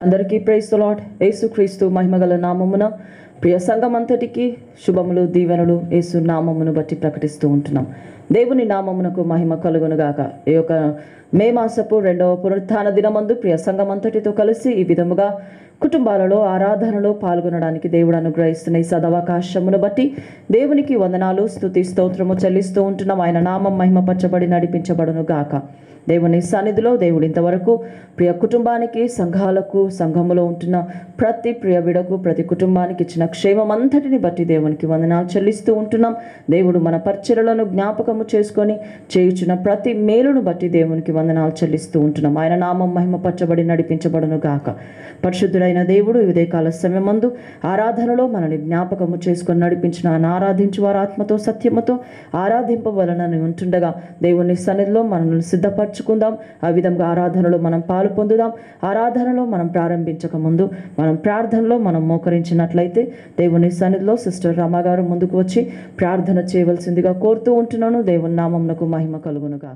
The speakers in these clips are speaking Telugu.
అందరికీ ప్రైజ్ లాడ్ యేసు క్రీస్తు మహిమగల నామమున ప్రియ సంఘం అంతటికి శుభములు దీవెనలు యేసు నామమును బట్టి ప్రకటిస్తూ ఉంటున్నాం దేవుని నామమునకు మహిమ కలుగునుగాక ఈ యొక్క మే మాసపు రెండవ పునరుత్థాన దినమందు ప్రియ సంఘం అంతటితో కలిసి ఈ విధముగా కుటుంబాలలో ఆరాధనలో పాల్గొనడానికి దేవుడు అనుగ్రహిస్తున్న ఈ సదవకాశమును బట్టి దేవునికి వందనాలు స్తుతి స్తోత్రము చెల్లిస్తూ ఉంటున్నాం ఆయన నామం మహిమపరచబడి నడిపించబడును గాక దేవుని సన్నిధిలో దేవుడు ఇంతవరకు ప్రియ కుటుంబానికి సంఘాలకు సంఘములో ఉంటున్న ప్రతి ప్రియ విడకు ప్రతి కుటుంబానికి ఇచ్చిన క్షేమం అంతటిని బట్టి దేవునికి వందనాలు చెల్లిస్తూ ఉంటున్నాం దేవుడు మన పరిచయలను జ్ఞాపకము చేసుకొని చేయుచున్న ప్రతి మేలును బట్టి దేవునికి వందనాలు చెల్లిస్తూ ఉంటున్నాం ఆయన నామం మహిమపరచబడి నడిపించబడును గాక పరిశుద్ధుడైన దేవుడు ఈ ఉదయకాల సమయమందు ఆరాధనలో మనల్ని జ్ఞాపకము చేసుకొని నడిపించిన ఆయన ఆరాధించు వారు ఆత్మతో సత్యముతో ఆరాధింపవలనని ఉంటుండగా దేవుని సన్నిధిలో మనల్ని సిద్ధపరచుకుందాం ఆ విధంగా ఆరాధనలో మనం పాలు పొందుదాం ఆరాధనలో మనం ప్రారంభించక ముందు మనం ప్రార్థనలో మనం మోకరించినట్లయితే దేవుని సన్నిధిలో సిస్టర్ రమ గారు ముందుకు వచ్చి ప్రార్థన చేయవలసిందిగా కోరుతూ ఉంటున్నాను దేవుని నామమునకు మహిమ కలుగునుగా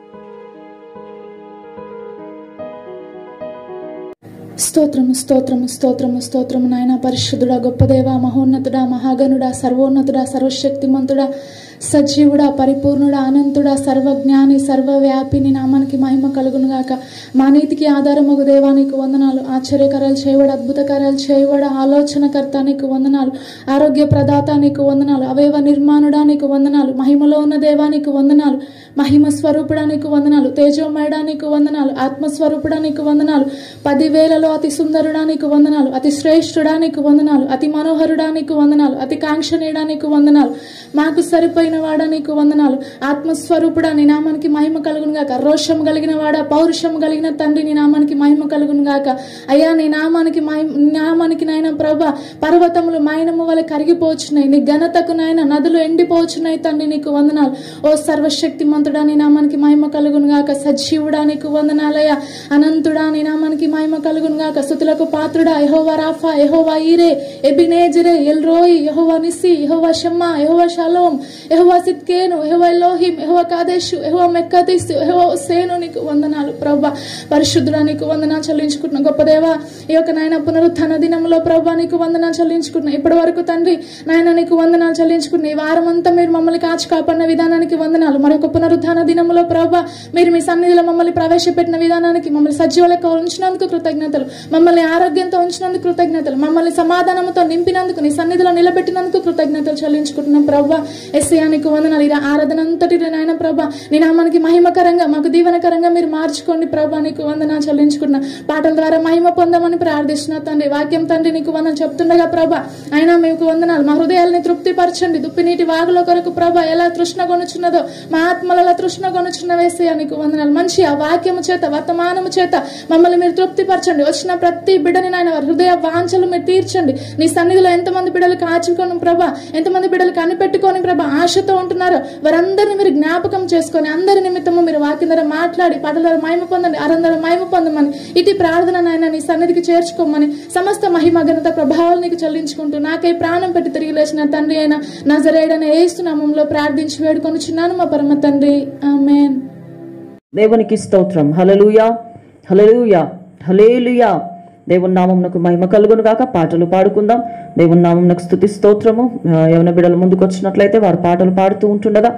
స్తోత్రము స్తోత్రము స్తోత్రము స్తోత్రము నాయన పరిశుద్ధుడా గొప్ప దేవ మహోన్నతుడా మహాగణుడా సర్వోన్నతుడా సర్వశక్తిమంతుడా సజీవుడా పరిపూర్ణుడా అనంతుడా సర్వజ్ఞాని సర్వవ్యాపిని నామానికి మహిమ కలుగునుగాక మా నీతికి ఆధారమగు దేవా నీకు వందనాలు ఆశ్చర్యకరాలు చేయబడ అద్భుత కార్యాలు చేయబడ ఆలోచనకర్త నీకు వందనాలు ఆరోగ్య ప్రదాత నీకు వందనాలు అవయవ నిర్మాణుడా నీకు వందనాలు మహిమలో ఉన్న దేవా నీకు వందనాలు మహిమ స్వరూపుడా నీకు వందనాలు తేజోమయడా నీకు వందనాలు ఆత్మస్వరూపుడా నీకు వందనాలు పదివేలలో అతి సుందరుడా నీకు వందనాలు అతి శ్రేష్ఠుడా నీకు వందనాలు అతి మనోహరుడా నీకు వందనాలు అతి కాంక్షణీయుడా నీకు వందనాలు మాకు సరిపోయిన వాడా నీకు వందనాలు ఆత్మస్వరూపుడా నీ నామానికి మహిమ కలుగును గాక రోషం కలిగిన వాడా పౌరుషం కలిగిన తండ్రి నీ నామానికి మహిమ కలుగును గాక అయ్యా నీ నామానికి మహిమ నీ నామానికి నాయన ప్రభ పర్వతములు మైనము వలె కరిగిపోచున్నాయి నీ ఘనతకు నాయన నదులు ఎండిపోచున్నాయి తండ్రి నీకు వందనాలు ఓ సర్వశక్తి మంతుడా నీ నామానికి మహిమ కలుగును గాక సజీవుడా నీకు వందనాలయ్యా అనంతుడా నీ నామానికి మహిమ కలుగును గాక స్థుతులకు పాత్రుడా యహోవా రాఫా యహోవా ఈరే ఎబినేజరే ఎల్ రోయి యహోవా నిస్సి యహోవా షమ్మా యహోవా షలోం యహోవా సిత్కేను యహోవా ఎలోహిం యహోవా కాదేశు యహోవా మెక్కదీసు యహోవా సేను నీకు వందనాలు ప్రభా పరిశుద్ధుడా నీకు వందనాలు చెల్లించుకుంటున్నా గొప్ప దేవా ఈ యొక్క నాయన పునరుత్థాన దినంలో ప్రభా నీకు వందనాలు చెల్లించుకుంటున్నా ఇప్పటి వరకు తండ్రి నాయన నీకు వందనాలు చెల్లించుకున్నా ఈ వారం అంతా మీరు మమ్మల్ని కాచి కాపాడిన విధానానికి వందనాలు మరొక పునరుత్థాన దినంలో ప్రభా మీరు మీ సన్నిధిలో మమ్మల్ని ప్రవేశపెట్టిన విధానానికి మమ్మల్ని సజీవులకు ఉంచినందుకు కృతజ్ఞతలు మమ్మల్ని ఆరోగ్యంతో ఉంచినందుకు కృతజ్ఞతలు మమ్మల్ని సమాధానంతో నింపినందుకు నీ సన్నిధిలో నిలబెట్టినందుకు కృతజ్ఞతలు చెల్లించుకుంటున్నాం ప్రభా ఎస్ఐయానికి వందనాలు ఈ ఆరాధన అంతటి నాయన ప్రభా నీ నామానికి మహిమకరంగా మాకు దీవెనకరంగా మీరు మార్చుకోండి ప్రభా నీకు వందన చెల్లించుకున్న పాటల ద్వారా మహిమ పొందమని ప్రార్థిస్తున్నా తండ్రి వాక్యం తండ్రి నీకు వందన చెప్తుండగా ప్రభా అయినా మీకు వందనాలు మా హృదయాల్ని తృప్తిపరచండి దుప్పినీటి వాగుల కొరకు ప్రభా ఎలా తృష్ణ కొనుచున్నదో మా ఆత్మలలో తృష్ణ కొనుచున్న వేసే నీకు వందనాలు మంచి ఆ వాక్యము చేత వర్తమానము చేత మమ్మల్ని మీరు తృప్తిపరచండి వచ్చిన ప్రతి బిడ్డని నాయన వారి హృదయ వాంఛలు మీరు తీర్చండి నీ సన్నిధిలో ఎంతమంది బిడ్డలు కాచుకొని ప్రభా ఎంతమంది బిడ్డలు కనిపెట్టుకొని ప్రభా ఆశతో ఉంటున్నారో వారందరిని మీరు జ్ఞాపకం చేసుకొని అందరి నిమిత్తము మీరు వాక్యం ద్వారా మాట్లాడి పాటల ద్వారా మహిమ పొందండి అరందరూ మహిమ పొందమని ఇటు ప్రార్థన నాయన నీ సన్నిధికి చేర్చుకోమని సమస్త మహిమ ఘనత ప్రభావాలు నీకు చెల్లించుకుంటూ నాకై ప్రాణం పెట్టి తిరిగి లేచిన తండ్రి అయిన నజరేడన ఏస్తున్నామంలో ప్రార్థించి వేడుకొనుచున్నాను మా పరమ తండ్రి ఆమెన్ దేవునికి స్తోత్రం హలలుయా హలలుయా హలేలుయా దేవుని నామమునకు మహిమ కలుగును గాక పాటలు పాడుకుందాం దేవుని నామమునకు స్తుతి స్తోత్రము ఆ, యవన బిడలు ముందుకు వచ్చినట్లయితే వారు పాటలు పాడుతూ ఉంటుండగా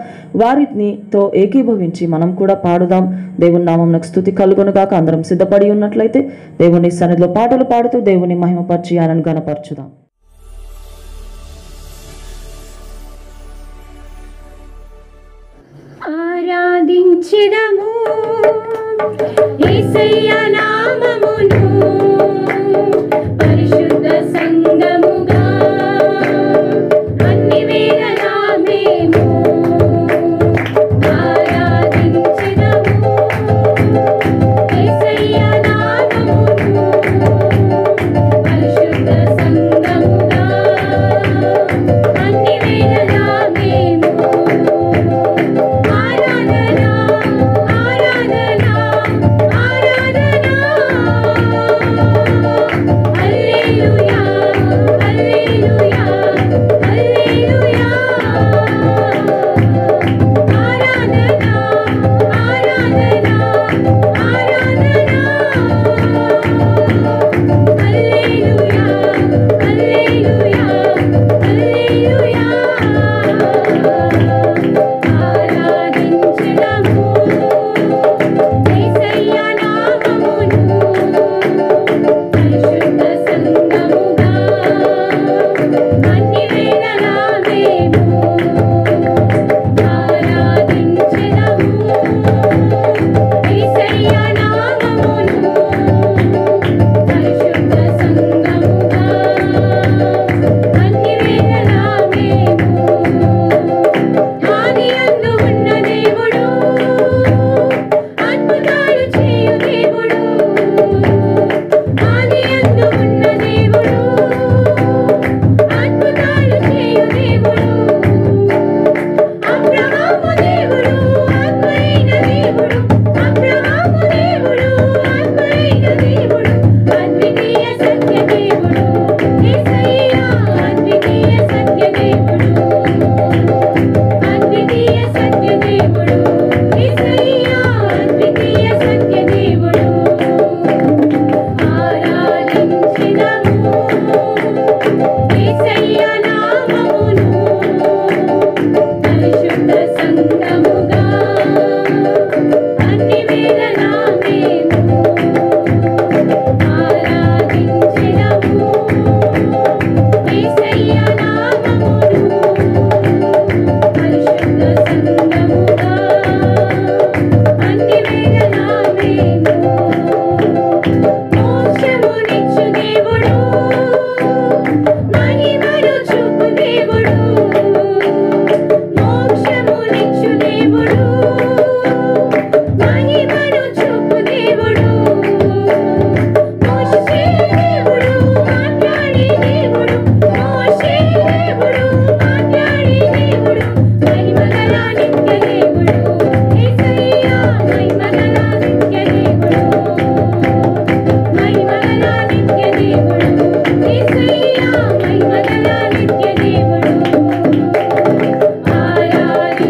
వారితో ఏకీభవించి మనం కూడా పాడుదాం దేవుని నామమునకు స్తుతి కలుగును గాక అందరం సిద్ధపడి ఉన్నట్లయితే దేవుని సన్నిధిలో పాటలు పాడుతూ దేవుని మహిమపరిచి ఆయనను గనపరచుదాం ఆరాధించెదము యేసయ్య నామమును పరిశుద్ధ సంగముగా అన్ని వేళలా మేము ఆరాధించెదము యేసయ్య నామమును పరిశుద్ధ సంగముగా అన్ని వేళలా మేము ఆరాధన ఆరాధన ఆరాధన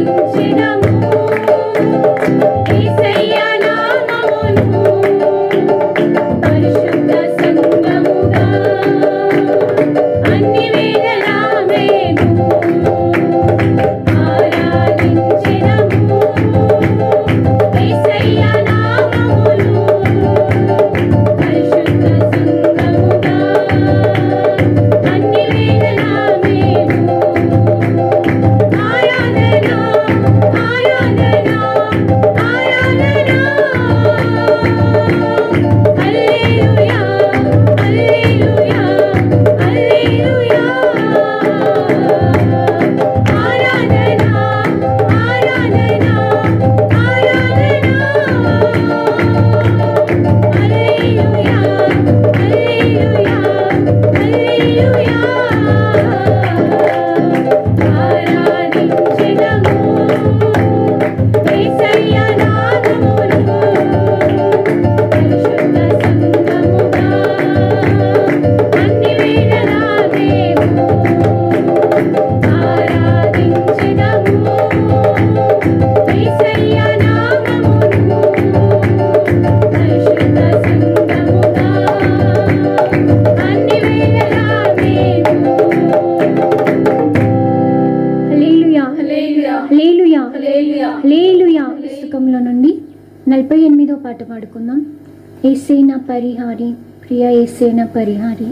లేలుయా పుస్తకంలో నుండి నలభై ఎనిమిదో పాట పాడుకుందాం ఏసేన పరిహారి ప్రియ ఏసేన పరిహారి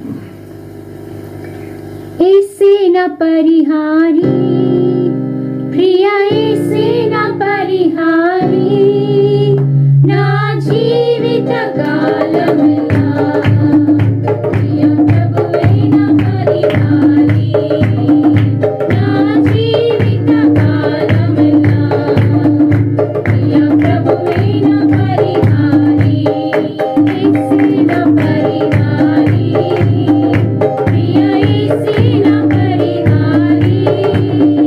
ఏసేన పరిహారి ప్రియ ఏసేన పరిహారి నా జీవిత కాలములా ప్రియ ప్రభువైన పరిహారి నా జీవిత కాలములా ప్రియ ప్రభువైన పరిహారి యేసున పరిహారి ప్రియ యేసున పరిహారి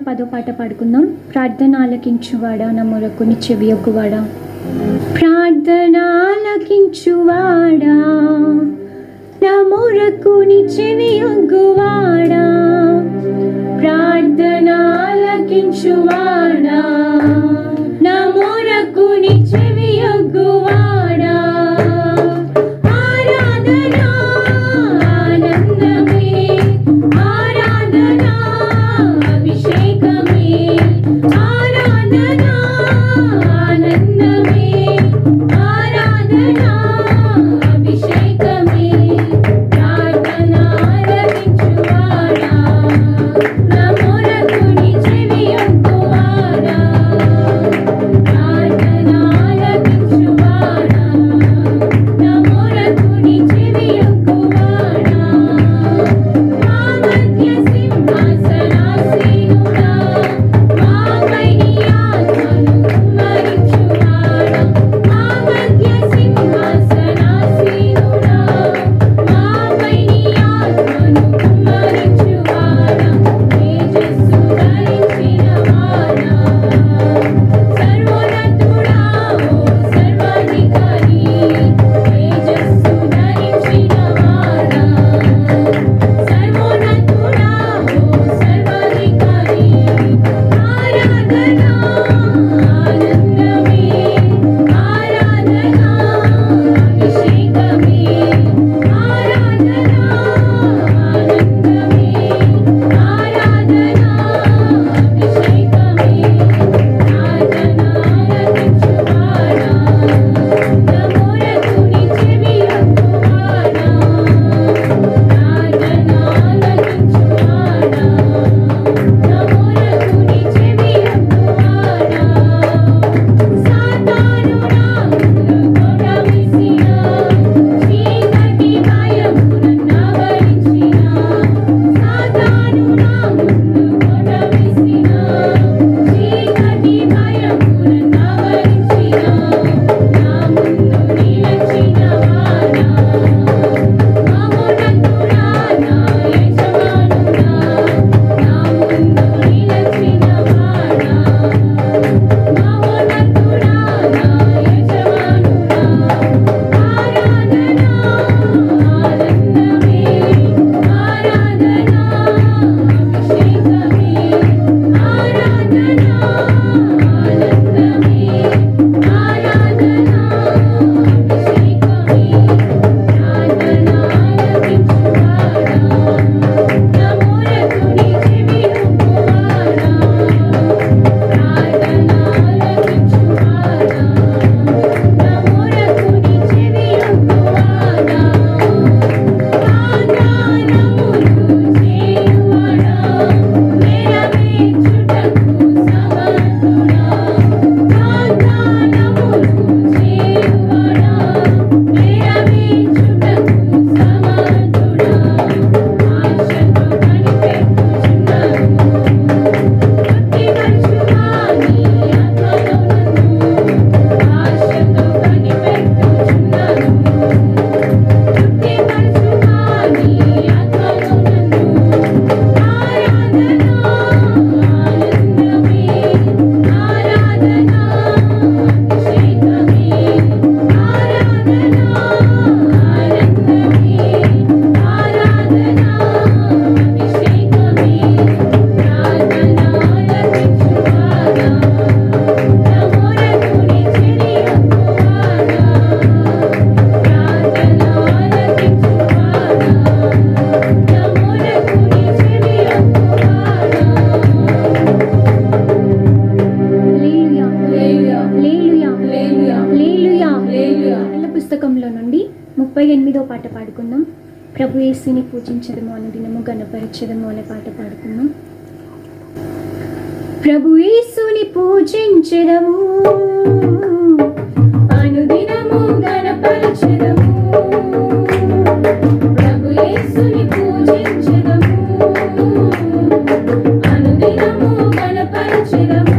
పదో పాట పాడుకుందాం ప్రార్థన ఆలకించువాడా నా మొరకుని చెవి ఒగ్గువాడా ప్రార్థన ఆలకించువాడా నా మొరకుని చెవి ఒగ్గువాడా ప్రార్థన ఆలకించువాడా నా మొరకుని చెవి ఒగ్గువాడా ఆరాధన ఆనందమే ఆరాధన అభిషేకమే ఆరాధన ఆనందమే ఆరాధన అభిషేకమే ప్రార్థన ఆలకించువాడా నా మొరకుని చెవి ఒగ్గువాడా ప్రార్థన ఆలకించువాడా నా మొరకుని చెవి ఒగ్గువాడా మా మధ్య సింహాసనాసీనుడా మాపై నీ ఆత్మను కుమ్మరించువాడా మా మధ్య సింహాసనాసీనుడా మాపై నీ ఆత్మను కుమ్మరించువాడా తేజస్సు ధరించినవాడా సర్వోన్నతుడా ఓ సర్వాధికారి తేజస్సు ధరించినవాడా సర్వోన్నతుడా ఓ సర్వాధికారి ఆరాధన ఆనందమే ఆరాధన అభిషేకమే ఆరాధన ఆనందమే ఆరాధన అభిషేకమే ప్రార్థన ఆలకించువాడా నా మొరకుని చెవి ఒగ్గువాడా ప్రార్థన ఆలకించువాడా నా మొరకుని చెవి ఒగ్గువాడా సాతాను నామును కొడవిసిన చీకటి భయమున నవరించిన సాతాను నామును కొడవిసిన చీకటి భయమున నవరించిన నా ముందు నిలచినవాడా మహోన్నతుడా నా యజమానుడా నా ముందు నిలచినవాడా మహోన్నతుడా నా యజమానుడా ఆరాధన ఆనందమే ఆరాధన అభిషేకమే ఆరాధన ఆనందమే ఆరాధన అభిషేకమే ప్రార్థన ఆలకించువాడా నా మొరకుని చెవి ఒగ్గువాడా ప్రార్థన ఆలకించువాడా నా మొరకుని చెవి ఒగ్గువాడా వాగ్దానములు చేయువాడా నెరవేర్చుటకు సమర్థుడా వాగ్దానములు చేయువాడా నెరవేర్చుటకు సమర్థుడా ఆశతో కనిపెట్టుచున్నాను తృప్తిపరచువాని ఆత్మలో నన్ను ఆశతో కనిపెట్టుచున్నాను తృప్తిపరచువాని ఆత్మలో నన్ను ఆరాధన ఆనందమే ఆరాధన అభిషేకమే ఆరాధన ఆనందమే ఆరాధన అభిషేకమే ప్రార్థన ఆలకించువాడా నా మొరకుని చెవి ఒగ్గువాడా ప్రార్థన ఆలకించువాడా నా మొరకుని చెవి ఒగ్గువాడా హల్లెలూయా హల్లెలూయా హల్లెలూయా హల్లెలూయా పిల్ల పుస్తకంలో నుండి ముప్పై ఎనిమిదో పాట పాడుకుందాం ప్రభు యేసుని పూజించదము అనుదినము గణపరచదము అనే పాట పాడుకుందాం ప్రభు యేసుని పూజించదము అనుదినము గణపరచదము ప్రభు యేసుని పూజించదము అనుదినము గణపరచదము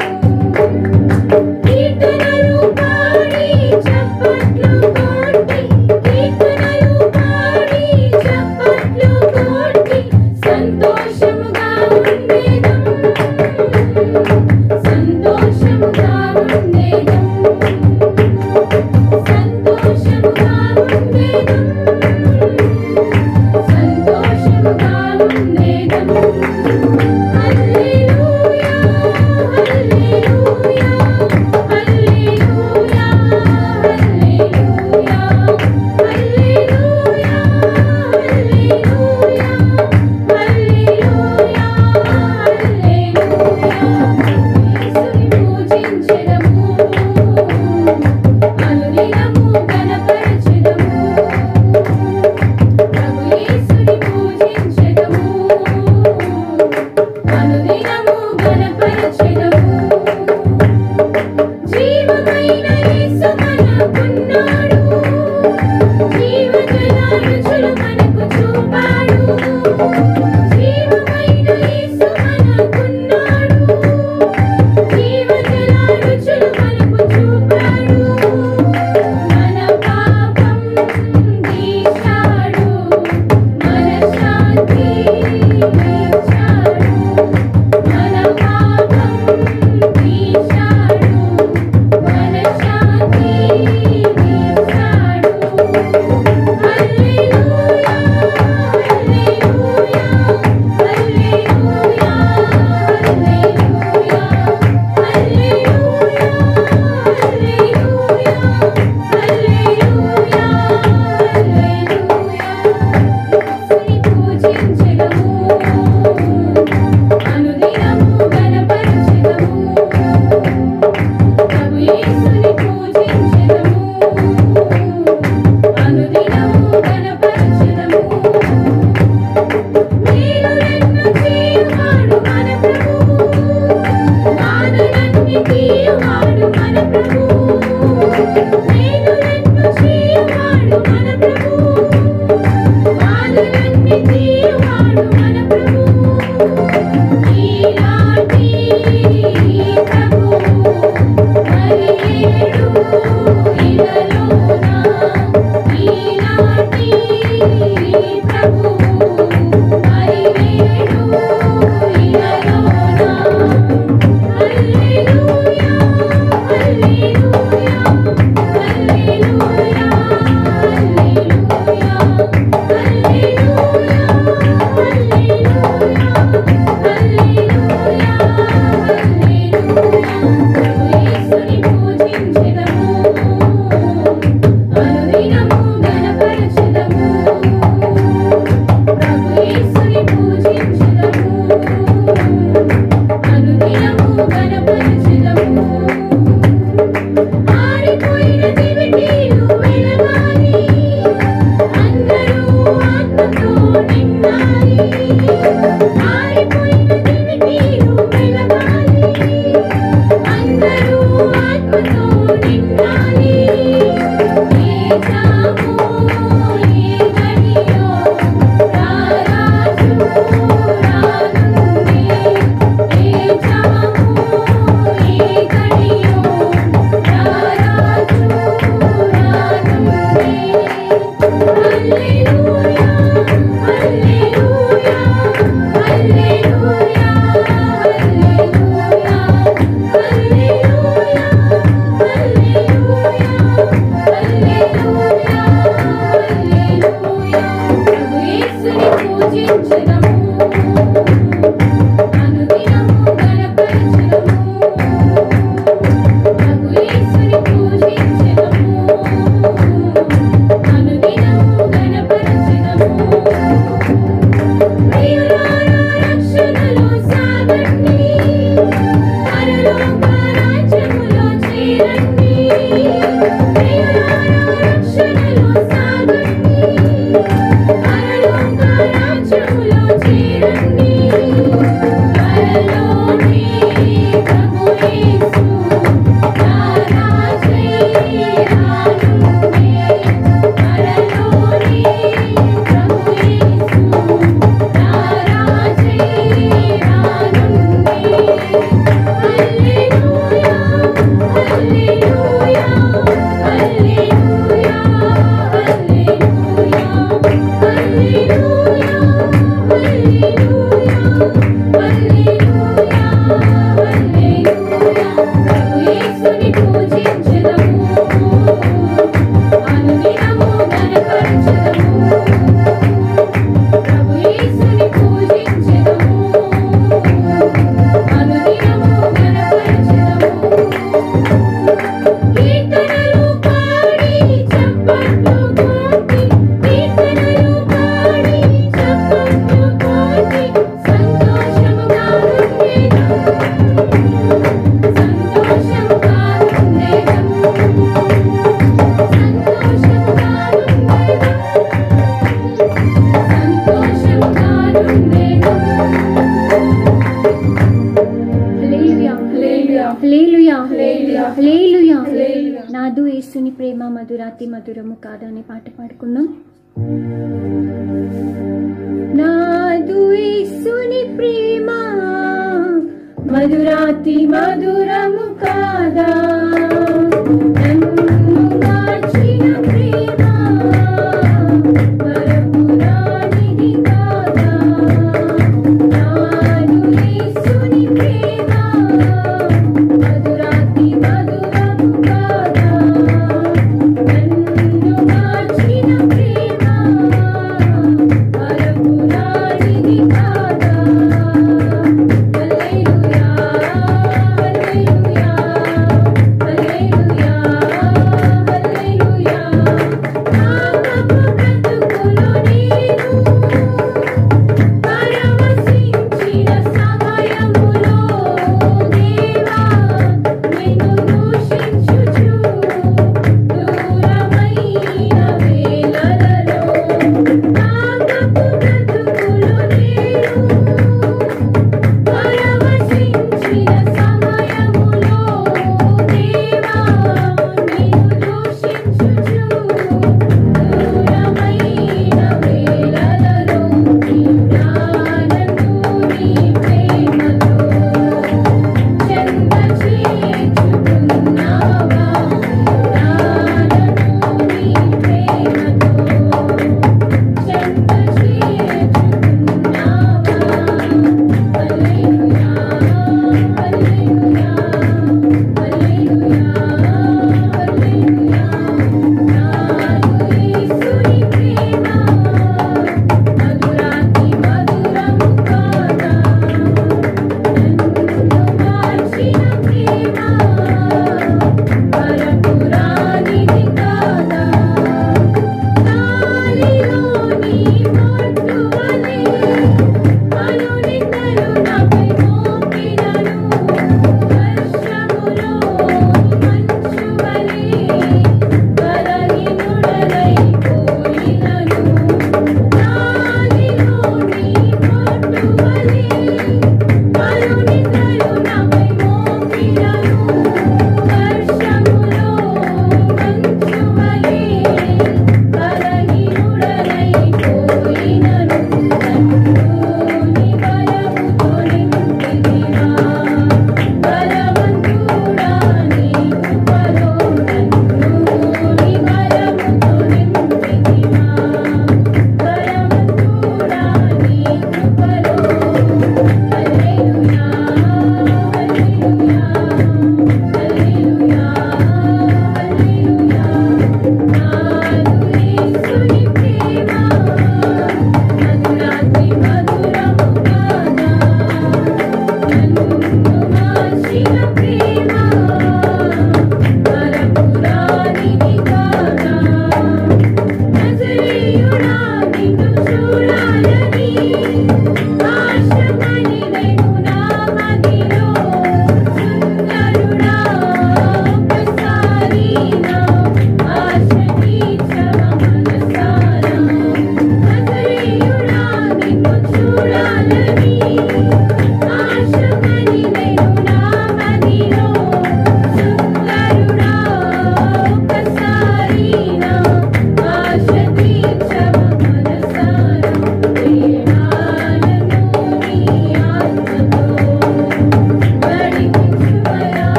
కీర్తనలు పాడి చప్పట్లు కొట్టి కీర్తనలు పాడి చప్పట్లు కొట్టి సంతోషముగా ఉండేదం అందరూ ఆత్మతో నిండాలి ఏ జాము ఏ గడియో రారాజు రానుంది ఏ జాము ఏ గడియో రారాజు రానుంది హల్లెలూయా హల్లెలూయా హల్లెలూయా హల్లెలూయా హల్లెలూయా హల్లెలూయా హల్లెలూయా హల్లెలూయా ప్రభు యేసుని పూజించెదము అనుదినము గణపరచెదము ప్రభు యేసుని పూజించెదము అనుదినము గణపరచెదము ప్రియులారా రక్షణలో సాగండి పరలోక రాజ్యములో చేరండి ప్రియులారా రక్షణలో సాగండి పరలోక రాజ్యములో చేరండి పరలోని ప్రభు యేసు రారాజై రానుండి పరలోని ప్రభు యేసు రారాజై రానుండి హల్లెలూయా హల్లెలూయా హల్లెలూయా హల్లెలూయా హల్లెలూయా హల్లెలూయా హల్లెలూయా హల్లెలూయా ప్రభు యేసుని పూజించెదము అనుదినము గణపరచెదము ప్రభు యేసుని పూజించెదము అనుదినము గణపరచెదము కీర్తనలు పాడి చప్పట్లు కొట్టి కీర్తనలు పాడి చప్పట్లు కొట్టి సంతోషముగా ఉండేదం సంతోషముగా ఉండేదం సంతోషముగా ఉండేదం సంతోషముగా ఉండేదం హల్లెలూయా హల్లెలూయా హల్లెలూయా హల్లెలూయా నాదు యేసుని ప్రేమ మధురాతి మధురము కాదా అనే పాట పాడుకుందాం నాదు యేసుని ప్రేమ మధురాతి మధురము కాదా నన్ను మార్చిన ప్రేమ మరపురానిది కాదా నాదు యేసుని ప్రేమ మధురాతి మధురము కాదా నన్ను మార్చిన ప్రేమ మరపురానిది కాదా హల్లెలూయా హల్లెలూయా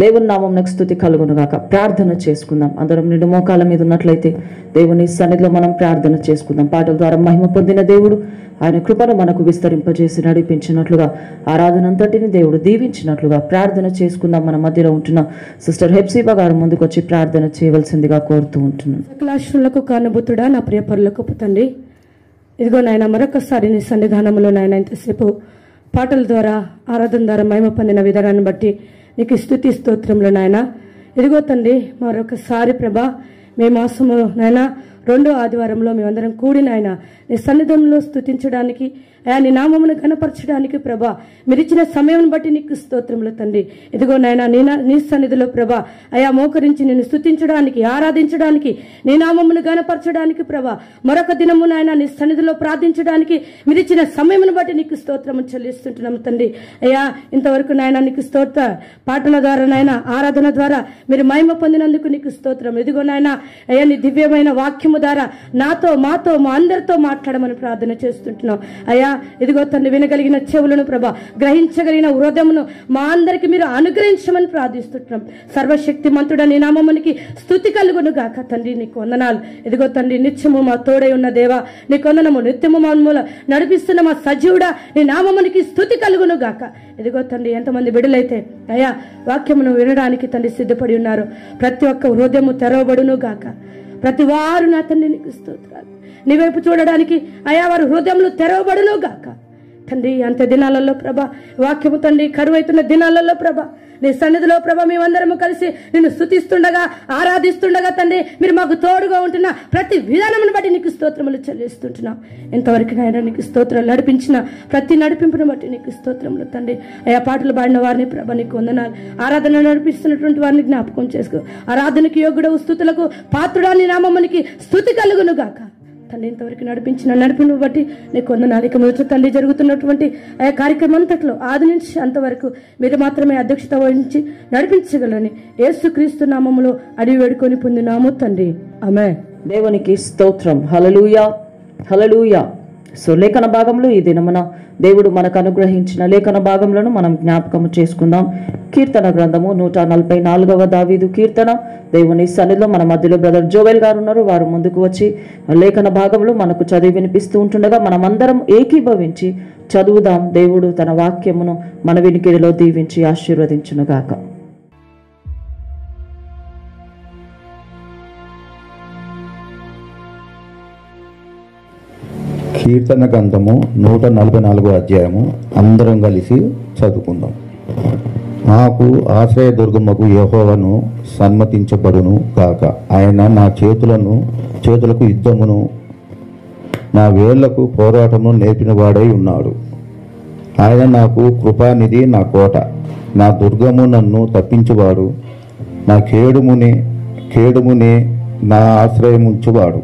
దేవుని నామం స్థుతి కలుగును గాక ప్రార్థన చేసుకుందాం అందరం నిండు మోకాల మీద ఉన్నట్లయితే దేవుని సన్నిధిలో మనం ప్రార్థన చేసుకుందాం పాటల ద్వారా మహిమ పొందిన దేవుడు ఆయన కృపను మనకు విస్తరింపజేసి నడిపించినట్లుగా ఆరాధన అంతటిని దేవుడు దీవించినట్లుగా ప్రార్థన చేసుకుందాం మన మధ్యలో ఉంటున్న సిస్టర్ హెప్సీబా గారు ముందుకు వచ్చి ప్రార్థన చేయవలసిందిగా కోరుతూ ఉంటున్నాను సకలాశ్రులకు కానుబుతుడా నా ప్రియ పరులకు తండ్రి ఇదిగో నాయన మరొకసారి నీ సన్నిధానంలో నాయన ఇంతసేపు పాటల ద్వారా ఆరాధన ద్వారా మహిమ పొందిన విధానాన్ని బట్టి నీకు స్థుతి స్తోత్రంలో నాయన ఇదిగో తండ్రి మరొకసారి ప్రభా మే మాసము నాయన రెండో ఆదివారంలో మేమందరం కూడి నాయన నీ సన్నిధంలో స్థుతించడానికి అయా నీ నామమును కనపరచడానికి ప్రభా మీరిచ్చిన సమయం బట్టి నీకు స్తోత్రములు తండ్రి ఇదిగో నాయన నీ నా- నీ సన్నిధిలో ప్రభా అయా మోకరించి నిన్ను స్థుతించడానికి ఆరాధించడానికి నీ నామమును గనపరచడానికి ప్రభా మరొక దినము నాయన నీ సన్నిధిలో ప్రార్థించడానికి మీరిచ్చిన సమయమును బట్టి నీకు స్తోత్రము చెల్లిస్తుంటున్నాము తండ్రి అయ్యా ఇంతవరకు నాయన నీకు స్తోత్ర పాటల ద్వారా నాయన ఆరాధన ద్వారా మీరు మహిమ పొందినందుకు నీకు స్తోత్రం ఇదిగో నాయన అయ్యా నీ దివ్యమైన వాక్యము ద్వారా నాతో మాతో మా అందరితో మాట్లాడమని ప్రార్థన చేస్తుంటున్నాం అయ్యా ఇదిగో తండ్రి వినగలిగిన చెవులను ప్రభా గ్రహించగలిగిన హృదయమును మా అందరికి మీరు అనుగ్రహించమని ప్రార్థిస్తుంటున్నాం సర్వశక్తి మంతుడ నీ నామమునికి స్థుతి కలుగును గాక తండ్రి నీకు వందనాలు ఇదిగో తండ్రి నిత్యము మా తోడై ఉన్న దేవా నీ కొందనము నిత్యము మా మూల నడిపిస్తున్న మా సజీవుడా నీ నామమునికి స్థుతి కలుగును గాక ఇదిగో తండ్రి ఎంతమంది బిడ్డలైతే అయ్యా వాక్యమును వినడానికి తండ్రి సిద్ధపడి ఉన్నారు ప్రతి ఒక్క హృదయము తెరవబడును గాక ప్రతి వారు నా తండ్రి నీకు స్తోత్రాలు నీ వైపు చూడడానికి అయా వారి హృదయంలో తెరవబడును గాక తండ్రి అంత దినాలలో ప్రభ వాక్యము తండ్రి కరువైతున్న దినాలలో ప్రభ నీ సన్నిధిలో ప్రభ మేమందరము కలిసి నిన్ను స్థుతిస్తుండగా ఆరాధిస్తుండగా తండ్రి మీరు మాకు తోడుగా ఉంటున్న ప్రతి విధానమును బట్టి నీకు స్తోత్రములు చెల్లిస్తుంటున్నాం ఇంతవరకు నాయన నీకు స్తోత్రాలు నడిపించిన ప్రతి నడిపింపును బట్టి నీకు స్తోత్రములు తండ్రి అయా పాటలు పాడిన వారిని ప్రభ నీకు వందనాలు ఆరాధన నడిపిస్తున్నటువంటి వారిని జ్ఞాపకం చేసుకో ఆరాధనకి యోగుడవు స్థుతులకు పాత్రుడాని నామమునికి స్థుతి కలుగును గాక తండ్రి ఇంతవరకు నడిపించిన నడిపిన బట్టి నీకు వందనాలు ఇక మొదటి తండ్రి జరుగుతున్నటువంటి ఆ కార్యక్రమం అంతట్లో ఆది నుంచి అంతవరకు మీరు మాత్రమే అధ్యక్షత వహించి నడిపించగలని యేసుక్రీస్తు నామములో అడిగి వేడుకొని పొందినాము తండ్రి ఆమె దేవునికి స్తోత్రం హలలుయా హలలుయా సో లేఖన భాగంలో ఈ దినమున దేవుడు మనకు అనుగ్రహించిన లేఖన భాగంలో మనం జ్ఞాపకం చేసుకుందాం కీర్తన గ్రంథము నూట నలభై నాలుగవ దావీదు కీర్తన దేవుని సన్నిధిలో మన మధ్యలో బ్రదర్ జోవెల్ గారు ఉన్నారు వారు ముందుకు వచ్చి లేఖన భాగంలో మనకు చదివి వినిపిస్తూ ఉంటుండగా మనమందరం ఏకీభవించి చదువుదాం దేవుడు తన వాక్యమును మన వినికిడిలో దీవించి ఆశీర్వదించునుగాక కీర్తన గ్రంథము నూట నలభై నాలుగో అధ్యాయము అందరం కలిసి చదువుకుందాం నాకు ఆశ్రయ దుర్గమ్మకు యెహోవాను సన్మతించబడును కాక ఆయన నా చేతులను చేతులకు యుద్ధమును నా వేళ్లకు పోరాటమును నేర్పిన వాడై ఉన్నాడు ఆయన నాకు కృపానిధి నా కోట నా దుర్గము నన్ను తప్పించువాడు నా కేడుమునే కేడుమునే నా ఆశ్రయముంచువాడు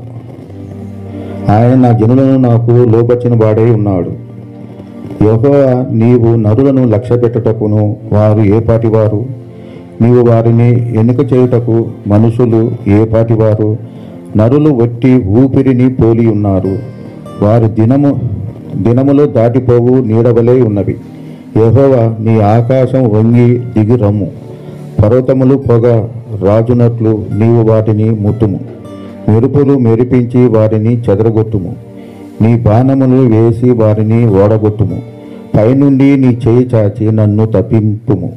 ఆయన నా జనులను నాకు లోపరిచిన వాడై ఉన్నాడు యెహోవా నీవు నరులను లక్ష్య పెట్టుటకును వారు ఏ పాటి వారు నీవు వారిని ఎన్నిక చేయుటకు మనుషులు ఏ పాటి వారు నరులు వట్టి ఊపిరిని పోలి ఉన్నారు వారు దినము దినములో దాటిపోవు నీడవలే ఉన్నవి యెహోవా నీ ఆకాశం వంగి దిగి రమ్ము పర్వతములు పొగ రాజునట్లు నీవు వాటిని ముట్టుము మెరుపులు మెరిపించి వారిని చెదరగొట్టుము నీ బాణములు వేసి వారిని ఓడగొట్టుము పైనుండి నీ చేయి చాచి నన్ను తప్పింపుము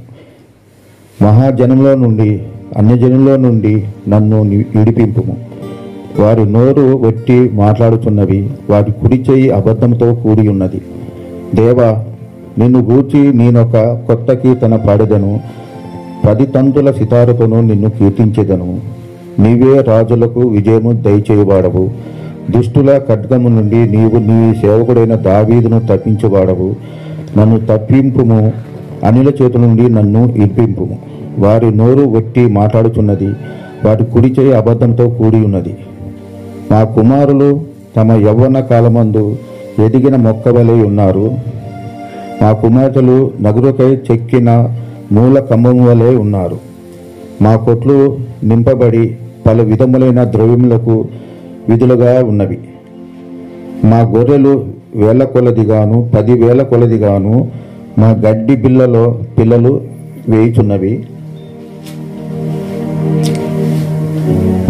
మహాజనంలో నుండి అన్యజనులో నుండి నన్ను ని- విడిపింపుము వారి నోరు వెట్టి మాట్లాడుతున్నవి వారి కుడి చేయి అబద్ధంతో కూడి ఉన్నది దేవా నిన్ను గూర్చి నేనొక కొత్త కీర్తన పాడెదను పది తంతుల సితారతోను నిన్ను కీర్తించెదను నీవే రాజులకు విజయము దయచేయవాడవు దుష్టుల ఖడ్గము నుండి నీవు నీ సేవకుడైన దావీదును తప్పించువాడవు నన్ను తప్పింపుము అనిల చేతి నుండి నన్ను ఇప్పింపుము వారి నోరు వెట్టి మాట్లాడుచున్నది వారి కుడి చేయి అబద్ధంతో కూడి ఉన్నది మా కుమారులు తమ యవ్వన కాలమందు ఎదిగిన మొక్కవలే ఉన్నారు మా కుమార్తెలు నగురుకై చెక్కిన మూల కంబము వలె ఉన్నారు మా కొట్లు నింపబడి పలు విధములైన ద్రవ్యములకు విధులుగా ఉన్నవి మా గొర్రెలు వేల కొలదిగాను పదివేల కొలదిగాను మా గడ్డి బిల్లలో పిల్లలు వేయుచున్నవి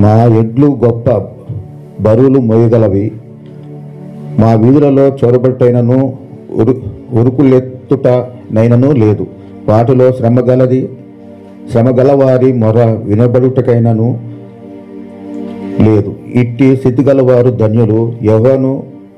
మా ఎడ్లు గొప్ప బరువులు మోయగలవి మా వీధులలో చొరబట్టైనను ఉరు ఉరుకులెత్తుట నైనను లేదు వాటిలో శ్రమ గలది శ్రమ గలవారి మొర వినబడుటకైనను లేదు ఇట్టి స్థితి గలవారు ధన్యులు ఎవను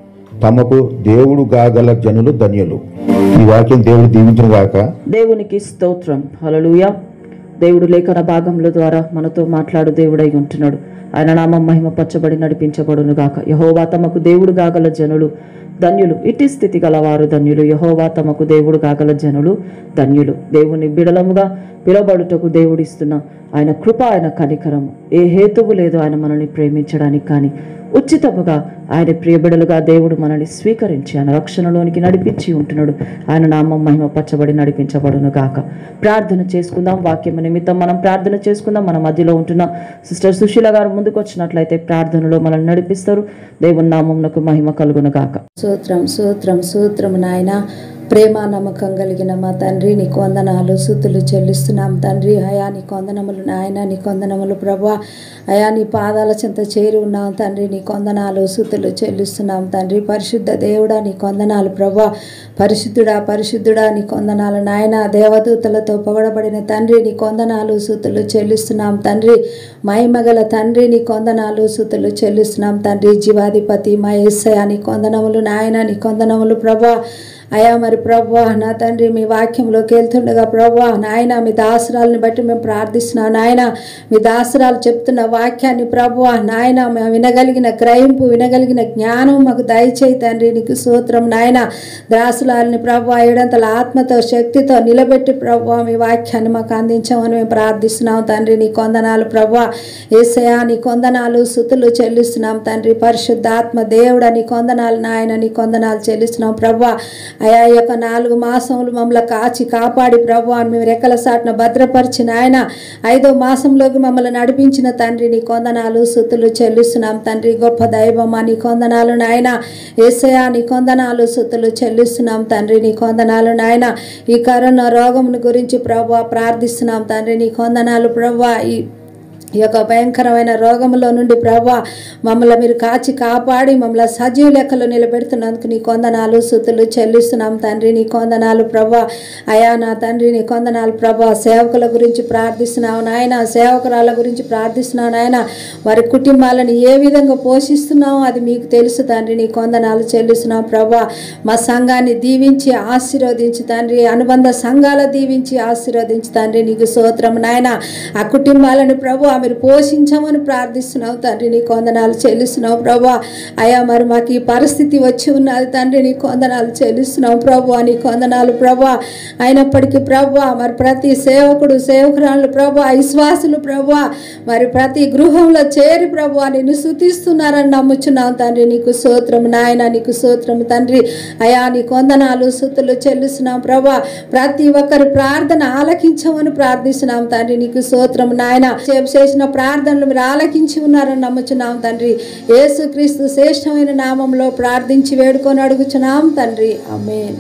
తమకు దేవుడు గాగల జనులు ధన్యులు ఈ వాక్యం దేవుడు దీవించిన గాక దేవునికి స్తోత్రం హల్లెలూయా దేవుడు లేఖన భాగముల ద్వారా మనతో మాట్లాడు దేవుడై ఉంటున్నాడు ఆయన నామం మహిమ పచ్చబడి నడిపించబడును గాక యహోవా తమకు దేవుడు గాగల జనులు ధన్యులు ఇట్టి స్థితి గలవారు ధన్యులు యహోవా తమకు దేవుడు కాగల జనులు ధన్యులు దేవుని బిడలముగా పిలబడుటకు దేవుడిస్తున్న ఆయన కృప ఆయన కనికరం ఏ హేతువు లేదు ఆయన మనల్ని ప్రేమించడానికి కానీ ఉచితముగా ఆయన ప్రియబిడలుగా దేవుడు మనల్ని స్వీకరించి ఆయన రక్షణలోనికి నడిపించి ఉంటున్నాడు ఆయన నామం మహిమ పచ్చబడి నడిపించబడును గాక ప్రార్థన చేసుకుందాం వాక్యం నిమిత్తం మనం ప్రార్థన చేసుకుందాం మన మధ్యలో ఉంటున్న సిస్టర్ సుశీల గారు ముందుకు వచ్చినట్లయితే ప్రార్థనలో మనల్ని నడిపిస్తారు దేవుని నామంనకు మహిమ కలుగును గాక సూత్రం సూత్రం సూత్రం నాయన ప్రేమ నమ్మకం కలిగిన మా తండ్రి నీ కొందనాలు సుతులు చెల్లిస్తున్నాం తండ్రి అయా నీ కొందనములు నాయన నీ కొందనములు ప్రభా అయా నీ పాదాల చెంత చేరి ఉన్నాం తండ్రి నీ కొందనాలు సుతులు చెల్లిస్తున్నాం తండ్రి పరిశుద్ధ దేవుడా నీ కొందనాలు ప్రభా పరిశుద్ధుడా పరిశుద్ధుడా నీ కొందనాలు నాయన దేవదూతలతో పొగడబడిన తండ్రి నీ కొందనాలు సుతులు చెల్లిస్తున్నాం తండ్రి మహిమగల తండ్రి నీ కొందనాలు సుతులు చెల్లిస్తున్నాం తండ్రి జీవాధిపతి మా ఏసయ నీ కొందనములు నాయన నీ కొందనములు ప్రభా అయా మరి ప్రభా నా తండ్రి మీ వాక్యంలోకి వెళ్తుండగా ప్రభా నాయన మీ దాసరాలని బట్టి మేము ప్రార్థిస్తున్నాం నాయన మీ దాసరాలు చెప్తున్న వాక్యాన్ని ప్రభా నాయన మేము వినగలిగిన గ్రహింపు వినగలిగిన జ్ఞానం మాకు దయచేయి తండ్రి నీకు సూత్రం నాయన దాసులాలని ప్రభా ఏడంతల ఆత్మతో శక్తితో నిలబెట్టి ప్రభా మీ వాక్యాన్ని మాకు అందించమని మేము ప్రార్థిస్తున్నాం తండ్రి నీ కొందనాలు ప్రభా ఏసయా నీ కొందనాలు సుతులు చెల్లిస్తున్నాం తండ్రి పరిశుద్ధాత్మ దేవుడా నీ కొందనాలు నాయన నీ కొందనాలు చెల్లిస్తున్నాం ప్రభా అయా ఈ యొక్క నాలుగు మాసములు మమ్మల్ని కాచి కాపాడి ప్రభా మేము రెక్కల సాటున భద్రపరిచిన ఆయన ఐదో మాసంలోకి మమ్మల్ని నడిపించిన తండ్రి నీ కొందనాలు సుతులు చెల్లిస్తున్నాం తండ్రి గొప్ప దైవమా నీ కొందనాలు నాయన ఏసయా నీ కొందనాలు సుతులు చెల్లిస్తున్నాం తండ్రి నీ కొందనాలు నాయన ఈ కరోనా రోగమును గురించి ప్రభా ప్రార్థిస్తున్నాం తండ్రి నీ కొందనాలు ప్రభా ఈ ఈ యొక్క భయంకరమైన రోగంలో నుండి ప్రభా మమ్మల్ని మీరు కాచి కాపాడి మమ్మల్ని సజీవ లెక్కలో నిలబెడుతున్నందుకు నీ కొందనాలు సుతులు చెల్లిస్తున్నాం తండ్రి నీ కొందనాలు ప్రభా అయా నా తండ్రి నీ కొందనాలు ప్రభా సేవకుల గురించి ప్రార్థిస్తున్నావు నాయన సేవకురాల గురించి ప్రార్థిస్తున్నావు నాయన వారి కుటుంబాలను ఏ విధంగా పోషిస్తున్నావు అది మీకు తెలుసు తండ్రి నీ కొందనాలు చెల్లిస్తున్నావు ప్రభా మా సంఘాన్ని దీవించి ఆశీర్వదించి తండ్రి అనుబంధ సంఘాల దీవించి ఆశీర్వదించి తండ్రి నీకు స్తోత్రం నాయన ఆ కుటుంబాలను ప్రభు మీరు పోషించమని ప్రార్థిస్తున్నావు తండ్రి నీ కొందనాలు చెల్లిస్తున్నావు ప్రభా అయా మరి మాకు ఈ పరిస్థితి వచ్చి ఉన్నది తండ్రి నీ కొందనాలు చెల్లిస్తున్నావు ప్రభు నీ కొందనాలు ప్రభా అయినప్పటికీ ప్రభా మరి ప్రతి సేవకుడు సేవకురాలు ప్రభా విశ్వాసులు ప్రభా మరి ప్రతి గృహంలో చేరి ప్రభు నిన్ను శుతిస్తున్నారని నమ్ముచున్నాం తండ్రి నీకు స్తోత్రం నాయన నీకు స్తోత్రం తండ్రి అయా నీ కొందనాలు సుతులు చెల్లిస్తున్నాం ప్రభా ప్రతి ఒక్కరి ప్రార్థన ఆలకించమని ప్రార్థిస్తున్నాం తండ్రి నీకు స్తోత్రం నాయన చేసిన ప్రార్థనలు మీరు ఆలకించి ఉన్నారని నమ్ముచున్నాం తండ్రి యేసుక్రీస్తు శ్రేష్టమైన నామంలో ప్రార్థించి వేడుకొని అడుగుచున్నాం తండ్రి ఆమేన్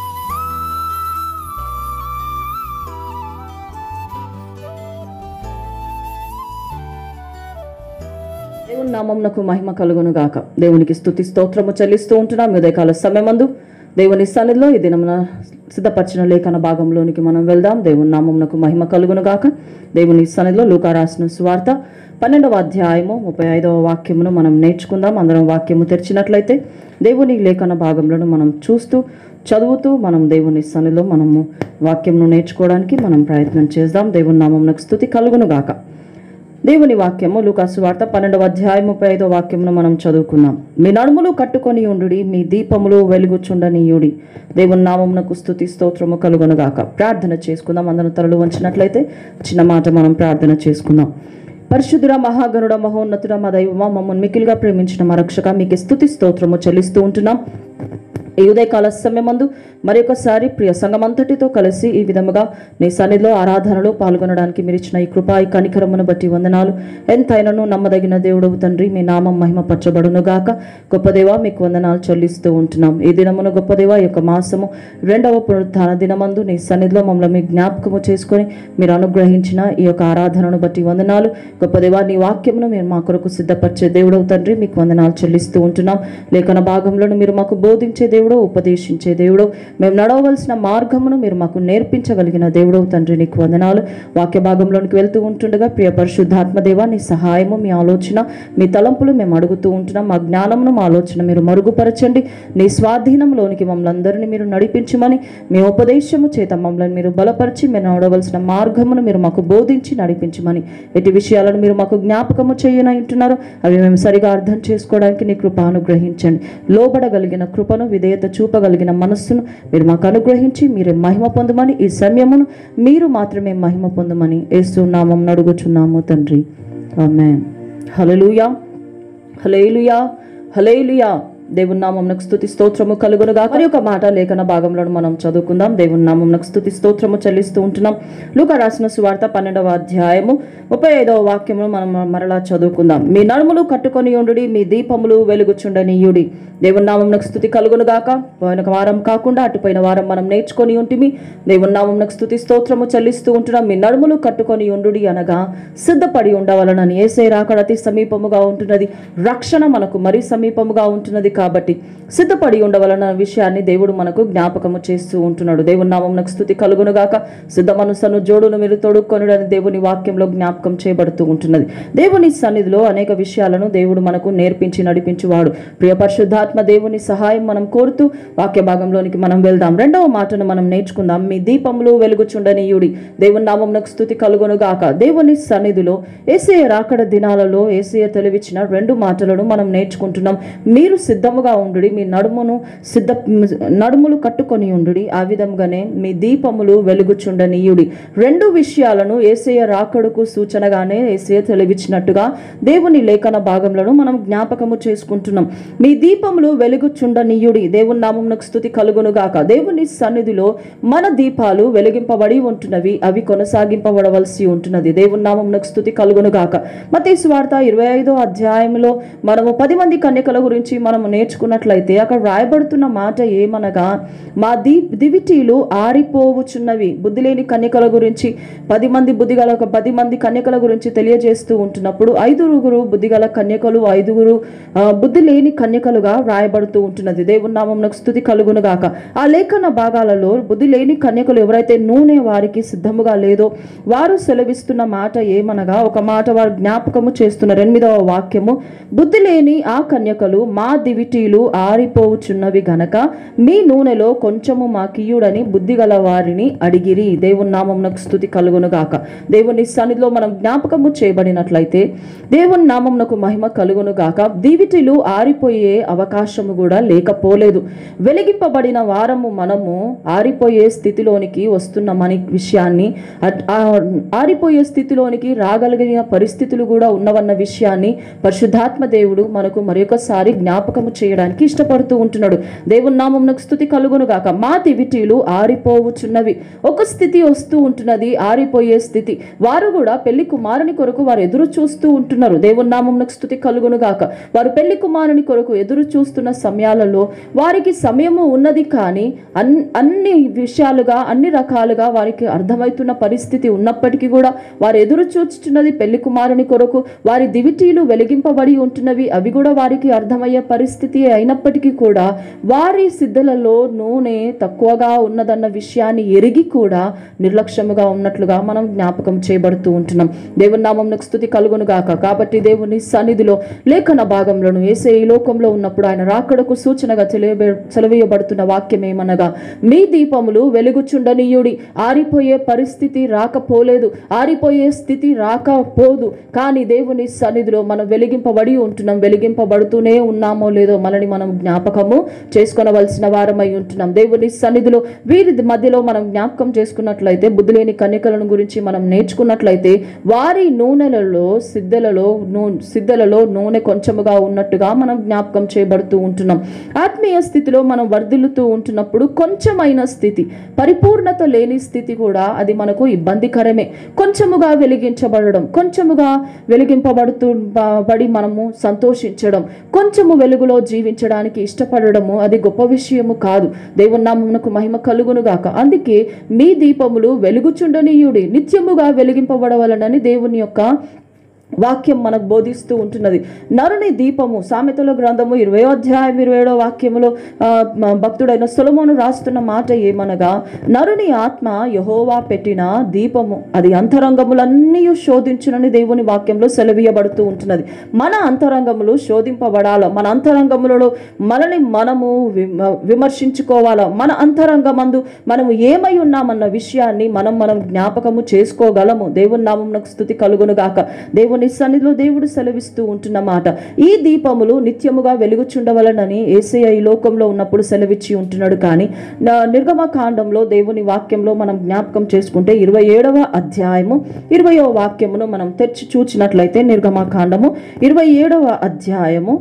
దేవుని నామంనకు మహిమ కలుగును గాక దేవునికి స్తుతి స్తోత్రము చెల్లిస్తూ ఉంటున్నాం ఉదయకాల సమయమందు దేవుని సన్నిధిలో ఈ దినమున సిద్ధపరిచిన లేఖన భాగంలోనికి మనం వెళ్దాం దేవుని నామంనకు మహిమ కలుగును గాక దేవుని సన్నిధిలో లూకా రాసిన సువార్త పన్నెండవ అధ్యాయము ముప్పై ఐదవ వాక్యమును మనం నేర్చుకుందాం అందరం వాక్యము తెరిచినట్లయితే దేవుని లేఖన భాగంలో మనం చూస్తూ చదువుతూ మనం దేవుని సన్నిధిలో మనము వాక్యమును నేర్చుకోవడానికి మనం ప్రయత్నం చేద్దాం దేవుని నామంనకు స్తుతి కలుగును గాక దేవుని వాక్యము లూకాసు వార్త పన్నెండవ అధ్యాయం ముప్పై ఐదో వాక్యమును మనం చదువుకుందాం మీ నడుములు కట్టుకొని ఉండుడి మీ దీపములు వెలుగుచుండనీయుడి దేవుని నామమునకు స్తుతి స్తోత్రము కలుగునుగాక ప్రార్థన చేసుకుందాం అందరం తలలు వంచినట్లయితే చిన్న మాట మనం ప్రార్థన చేసుకుందాం పరిశుద్ధుడ మహాగణుడ మహోన్నతుడ మా దైవమా మమ్మల్ని మికిలిగా ప్రేమించిన మా రక్షక మీకు స్తుతి స్తోత్రము చెల్లిస్తూ ఉంటున్నాం ఈ ఉదయకాల సమయమందు మరొకసారి ప్రియ సంఘమంతటితో కలిసి ఈ విధముగా నీ సన్నిధిలో ఆరాధనలో పాల్గొనడానికి మీరు ఇచ్చిన ఈ కృపా ఈ కనికరమును బట్టి వందనాలు ఎంతైనను నమ్మదగిన దేవుడవు తండ్రి మీ నామం మహిమపరచబడును గాక గొప్ప దేవా మీకు వందనాలు చెల్లిస్తూ ఉంటున్నాం ఈ దినమును గొప్ప దేవా ఈ యొక్క మాసము రెండవ పునరుత్థాన దినమందు నీ సన్నిధిలో మమ్మల్ని మీ జ్ఞాపకము చేసుకొని మీరు అనుగ్రహించిన ఈ యొక్క ఆరాధనను బట్టి వందనాలు గొప్ప దేవా నీ వాక్యమును మీరు మా కొరకు సిద్ధపరిచే దేవుడవు తండ్రి మీకు వందనాలు చెల్లిస్తూ ఉంటున్నాం లేఖన భాగంలో మీరు మాకు బోధించే దేవుడు ఉపదేశించే దేవుడు మేము నడవవలసిన మార్గమును మీరు మాకు నేర్పించగలిగిన దేవుడు తండ్రి నీకు వందనాలు వాక్య భాగంలోనికి వెళ్తూ ఉంటుండగా ప్రియ పరిశుద్ధాత్మ దేవా నీ సహాయము మీ ఆలోచన మీ తలంపులు మేము అడుగుతూ ఉంటున్నాం మా జ్ఞానమును మా ఆలోచన మీరు మరుగుపరచండి నీ స్వాధీనంలోనికి మమ్మల్ని అందరినీ మీరు నడిపించమని మీ ఉపదేశము చేత మమ్మల్ని మీరు బలపరిచి మీరు నడవలసిన మార్గమును మీరు మాకు బోధించి నడిపించమని ఎట్టి విషయాలను మీరు మాకు జ్ఞాపకము చేయనంటున్నారు అవి మేము సరిగా అర్థం చేసుకోవడానికి నీ కృప అనుగ్రహించండి లోబడగలిగిన కృపను విధేయత చూపగలిగిన మనస్సును మీరు మాకు అనుగ్రహించి మీరే మహిమ పొందమని ఈ సమయమును మీరు మాత్రమే మహిమ పొందమని యేసు నామం అడుగుచున్నాము తండ్రి ఆమెన్ హల్లెలూయా హలేలుయా హలేలుయా దేవుని నామంనకు స్తుతి స్తోత్రము కలుగునుగా మరి ఒక మాట లేఖన భాగంలో మనం చదువుకుందాం దేవుని నామంనకు స్తుతి స్తోత్రము చెల్లిస్తూ ఉంటున్నాం లూక రాసిన సువార్త పన్నెండవ అధ్యాయము ముప్పై ఐదవ వాక్యమును మనం మరలా చదువుకుందాం మీ నడుములు కట్టుకొని ఉండుడి మీ దీపములు వెలుగుచుండనీయుడి దేవుని నామంనకు స్థుతి కలుగునుగాక పోయిన వారం కాకుండా అటుపోయిన వారం మనం నేర్చుకొని ఉంటిమి దేవుని నామంనకు స్థుతి స్తోత్రము చెల్లిస్తూ ఉంటున్నాం మీ నడుములు కట్టుకొని ఉండుడి అనగా సిద్ధపడి ఉండవలనని ఏసే రాకడ అతి సమీపముగా ఉంటున్నది రక్షణ మనకు మరీ సమీపముగా ఉంటున్నది కాబట్టి సిద్ధపడి ఉండవలన విషయాన్ని దేవుడు మనకు జ్ఞాపకము చేస్తూ ఉంటున్నాడు దేవుని నామంనకు స్థుతి కలుగునుగాక సిద్ధ మనసును జోడును మీరు తొడుక్కొనుడని దేవుని వాక్యంలో జ్ఞాపకం చేయబడుతూ ఉంటున్నది దేవుని సన్నిధిలో అనేక విషయాలను దేవుడు మనకు నేర్పించి నడిపించువాడు ప్రియ పరిశుద్ధాత్మ దేవుని సహాయం మనం కోరుతూ వాక్య భాగంలోనికి మనం వెళ్దాం రెండవ మాటను మనం నేర్చుకుందాం మీ దీపములు వెలుగుచుండనీయుడి దేవుని నామంనకు స్థుతి కలుగునుగాక దేవుని సన్నిధిలో ఏసయ రాకడ దినాలలో ఏసయ తెలివిచ్చిన రెండు మాటలను మనం నేర్చుకుంటున్నాం మీరు సిద్ధముగా ఉండుడి మీ నడుమును సిద్ధ నడుములు కట్టుకొని ఉండుడి ఆ విధంగానే మీ దీపములు వెలుగుచుండనీయుడి రెండు విషయాలను ఏసయ రాకడకు సూచనగానే ఏసయ తెలివిచ్చినట్టుగా దేవుని లేఖన భాగంలో మనం జ్ఞాపకము చేసుకుంటున్నాం మీ దీపములు వెలుగుచుండనీయుడి దేవుని నామమునకు స్థుతి కలుగునుగాక దేవుని సన్నిధిలో మన దీపాలు వెలిగింపబడి ఉంటున్నవి అవి కొనసాగింపబడవలసి ఉంటున్నది దేవుని నామమునకు స్థుతి కలుగునుగాక మతీ సువార్త ఇరవై ఐదో అధ్యాయంలో మనము పది మంది కన్యకల గురించి మనము నేర్చుకున్నట్లయితే అక్కడ రాయబడుతున్న మాట ఏమనగా మా దీ దివిటీలు ఆరిపోవుచున్నవి బుద్ధి లేని కన్యకల గురించి పది మంది బుద్ధిగల పది మంది కన్యకల గురించి తెలియజేస్తూ ఉంటున్నప్పుడు ఐదుగురు బుద్ధిగల కన్యకలు ఐదుగురు ఆ, బుద్ధి లేని కన్యకలుగా రాయబడుతూ ఉంటున్నది దేవుని నామంనకు స్థుతి కలుగునుగాక ఆ లేఖన భాగాలలో బుద్ధి లేని కన్యకలు ఎవరైతే నూనె వారికి సిద్ధముగా లేదో వారు సెలవిస్తున్న మాట ఏమనగా ఒక మాట వారు జ్ఞాపకము చేస్తున్నారు ఎనిమిదవ వాక్యము బుద్ధి లేని ఆ కన్యకలు మా దివిటీలు ఆరిపోవుచున్నవి గనక మీ నూనెలో కొంచెము మాకియుడని బుద్ధి గల వారిని అడిగిరి దేవుని నామమునకు స్థుతి కలుగునుగాక దేవుని సన్నిధిలో మనం జ్ఞాపకము చేయబడినట్లయితే దేవుని నామమునకు మహిమ కలుగునుగాక దివిటీలు ఆరిపోయే అవకాశము కూడా లేకపోలేదు వెలిగింపబడిన వారము మనము ఆరిపోయే స్థితిలోనికి వస్తున్నామని విషయాన్ని అట్- ఆ ఆరిపోయే స్థితిలోనికి రాగలిగిన పరిస్థితులు కూడా ఉన్నవన్న విషయాన్ని పరిశుద్ధాత్మ దేవుడు మనకు మరొకసారి జ్ఞాపకము చేయడానికి ఇష్టపడుతూ ఉంటున్నాడు దేవుని నామమునకు స్థుతి కలుగును గాక మా దివిటీలు ఆరిపోవుచున్నవి ఒక స్థితి వస్తూ ఉంటున్నది ఆరిపోయే స్థితి వారు కూడా పెళ్లి కుమారుని కొరకు వారు ఎదురు చూస్తూ ఉంటున్నారు దేవుని నామమునకు స్థుతి కలుగును గాక వారు పెళ్లి కుమారుని కొరకు ఎదురు చూస్తున్న సమయాలలో వారికి సమయము ఉన్నది కానీ అన్ అన్ని విషయాలుగా అన్ని రకాలుగా వారికి అర్థమవుతున్న పరిస్థితి ఉన్నప్పటికీ కూడా వారు ఎదురు చూచుతున్నది పెళ్లి కుమారుని కొరకు వారి దివిటీలు వెలిగింపబడి ఉంటున్నవి అవి కూడా వారికి అర్థమయ్యే పరిస్థితి అయినప్పటికీ కూడా వారి సిద్ధలలో నూనె తక్కువగా ఉన్నదన్న విషయాన్ని ఎరిగి కూడా నిర్లక్ష్యముగా ఉన్నట్లుగా మనం జ్ఞాపకం చేయబడుతూ ఉంటున్నాం దేవుని నామంకు స్థుతి కలుగును గాక కాబట్టి దేవుని సన్నిధిలో లేఖన భాగంలోను ఏసే ఈ లోకంలో ఉన్నప్పుడు ఆయన రాకడకు సూచనగా తెలియబే సెలవేయబడుతున్న వాక్యం ఏమనగా మీ దీపములు వెలుగుచుండనీయుడి ఆరిపోయే పరిస్థితి రాకపోలేదు ఆరిపోయే స్థితి రాకపోదు కానీ దేవుని సన్నిధిలో మనం వెలిగింపబడి ఉంటున్నాం వెలిగింపబడుతూనే ఉన్నామో లేదో లేదో మనని మనం జ్ఞాపకము చేసుకొనవలసిన వారమై ఉంటున్నాం దేవుని సన్నిధిలో వీరి మధ్యలో మనం జ్ఞాపకం చేసుకున్నట్లయితే బుద్ధి లేని కన్యకలను గురించి మనం నేర్చుకున్నట్లయితే వారి నూనెలలో సిద్ధలలో నూ సిద్ధలలో నూనె కొంచెముగా ఉన్నట్టుగా మనం జ్ఞాపకం చేయబడుతూ ఉంటున్నాం ఆత్మీయ స్థితిలో మనం వర్ధిల్లుతూ ఉంటున్నప్పుడు కొంచెమైన స్థితి పరిపూర్ణత లేని స్థితి కూడా అది మనకు ఇబ్బందికరమే కొంచెముగా వెలిగించబడడం కొంచెముగా వెలిగింపబడుతూ బ- బడి మనము సంతోషించడం కొంచెము వెలుగులో జీవించడానికి ఇష్టపడడము అది గొప్ప విషయము కాదు దేవుని నామమునకు మహిమ కలుగును గాక అందుకే మీ దీపములు వెలుగుచుండనీయుడి నిత్యముగా వెలిగింపబడవలనని దేవుని యొక్క వాక్యం మనకు బోధిస్తూ ఉంటున్నది నరుని దీపము సామెతల గ్రంథము ఇరవై అధ్యాయం ఇరవై ఏడో వాక్యములో ఆ, మ- భక్తుడైన సొలమోను రాస్తున్న మాట ఏమనగా నరుని ఆత్మ యహోవా పెట్టిన దీపము అది అంతరంగములన్నీ శోధించునని దేవుని వాక్యంలో సెలవీయబడుతూ ఉంటున్నది మన అంతరంగములు శోధింపబడాల మన అంతరంగములలో మనని మనము విమ- విమర్శించుకోవాలా మన అంతరంగమందు మనము ఏమై ఉన్నామన్న విషయాన్ని మనం మనం జ్ఞాపకము చేసుకోగలము దేవుని నామమునకు స్థుతి కలుగును గాక దేవుని సన్నిధిలో దేవుడు సెలవిస్తూ ఉంటున్న మాట ఈ దీపములు నిత్యముగా వెలుగుచుండవలనని ఏసయ్య ఈ లోకంలో ఉన్నప్పుడు సెలవిచ్చి ఉంటున్నాడు కానీ నా నిర్గమ కాండంలో దేవుని వాక్యంలో మనం జ్ఞాపకం చేసుకుంటే ఇరవై ఏడవ అధ్యాయము ఇరవయో వాక్యమును మనం తెచ్చి చూచినట్లయితే నిర్గమ కాండము ఇరవై ఏడవ అధ్యాయము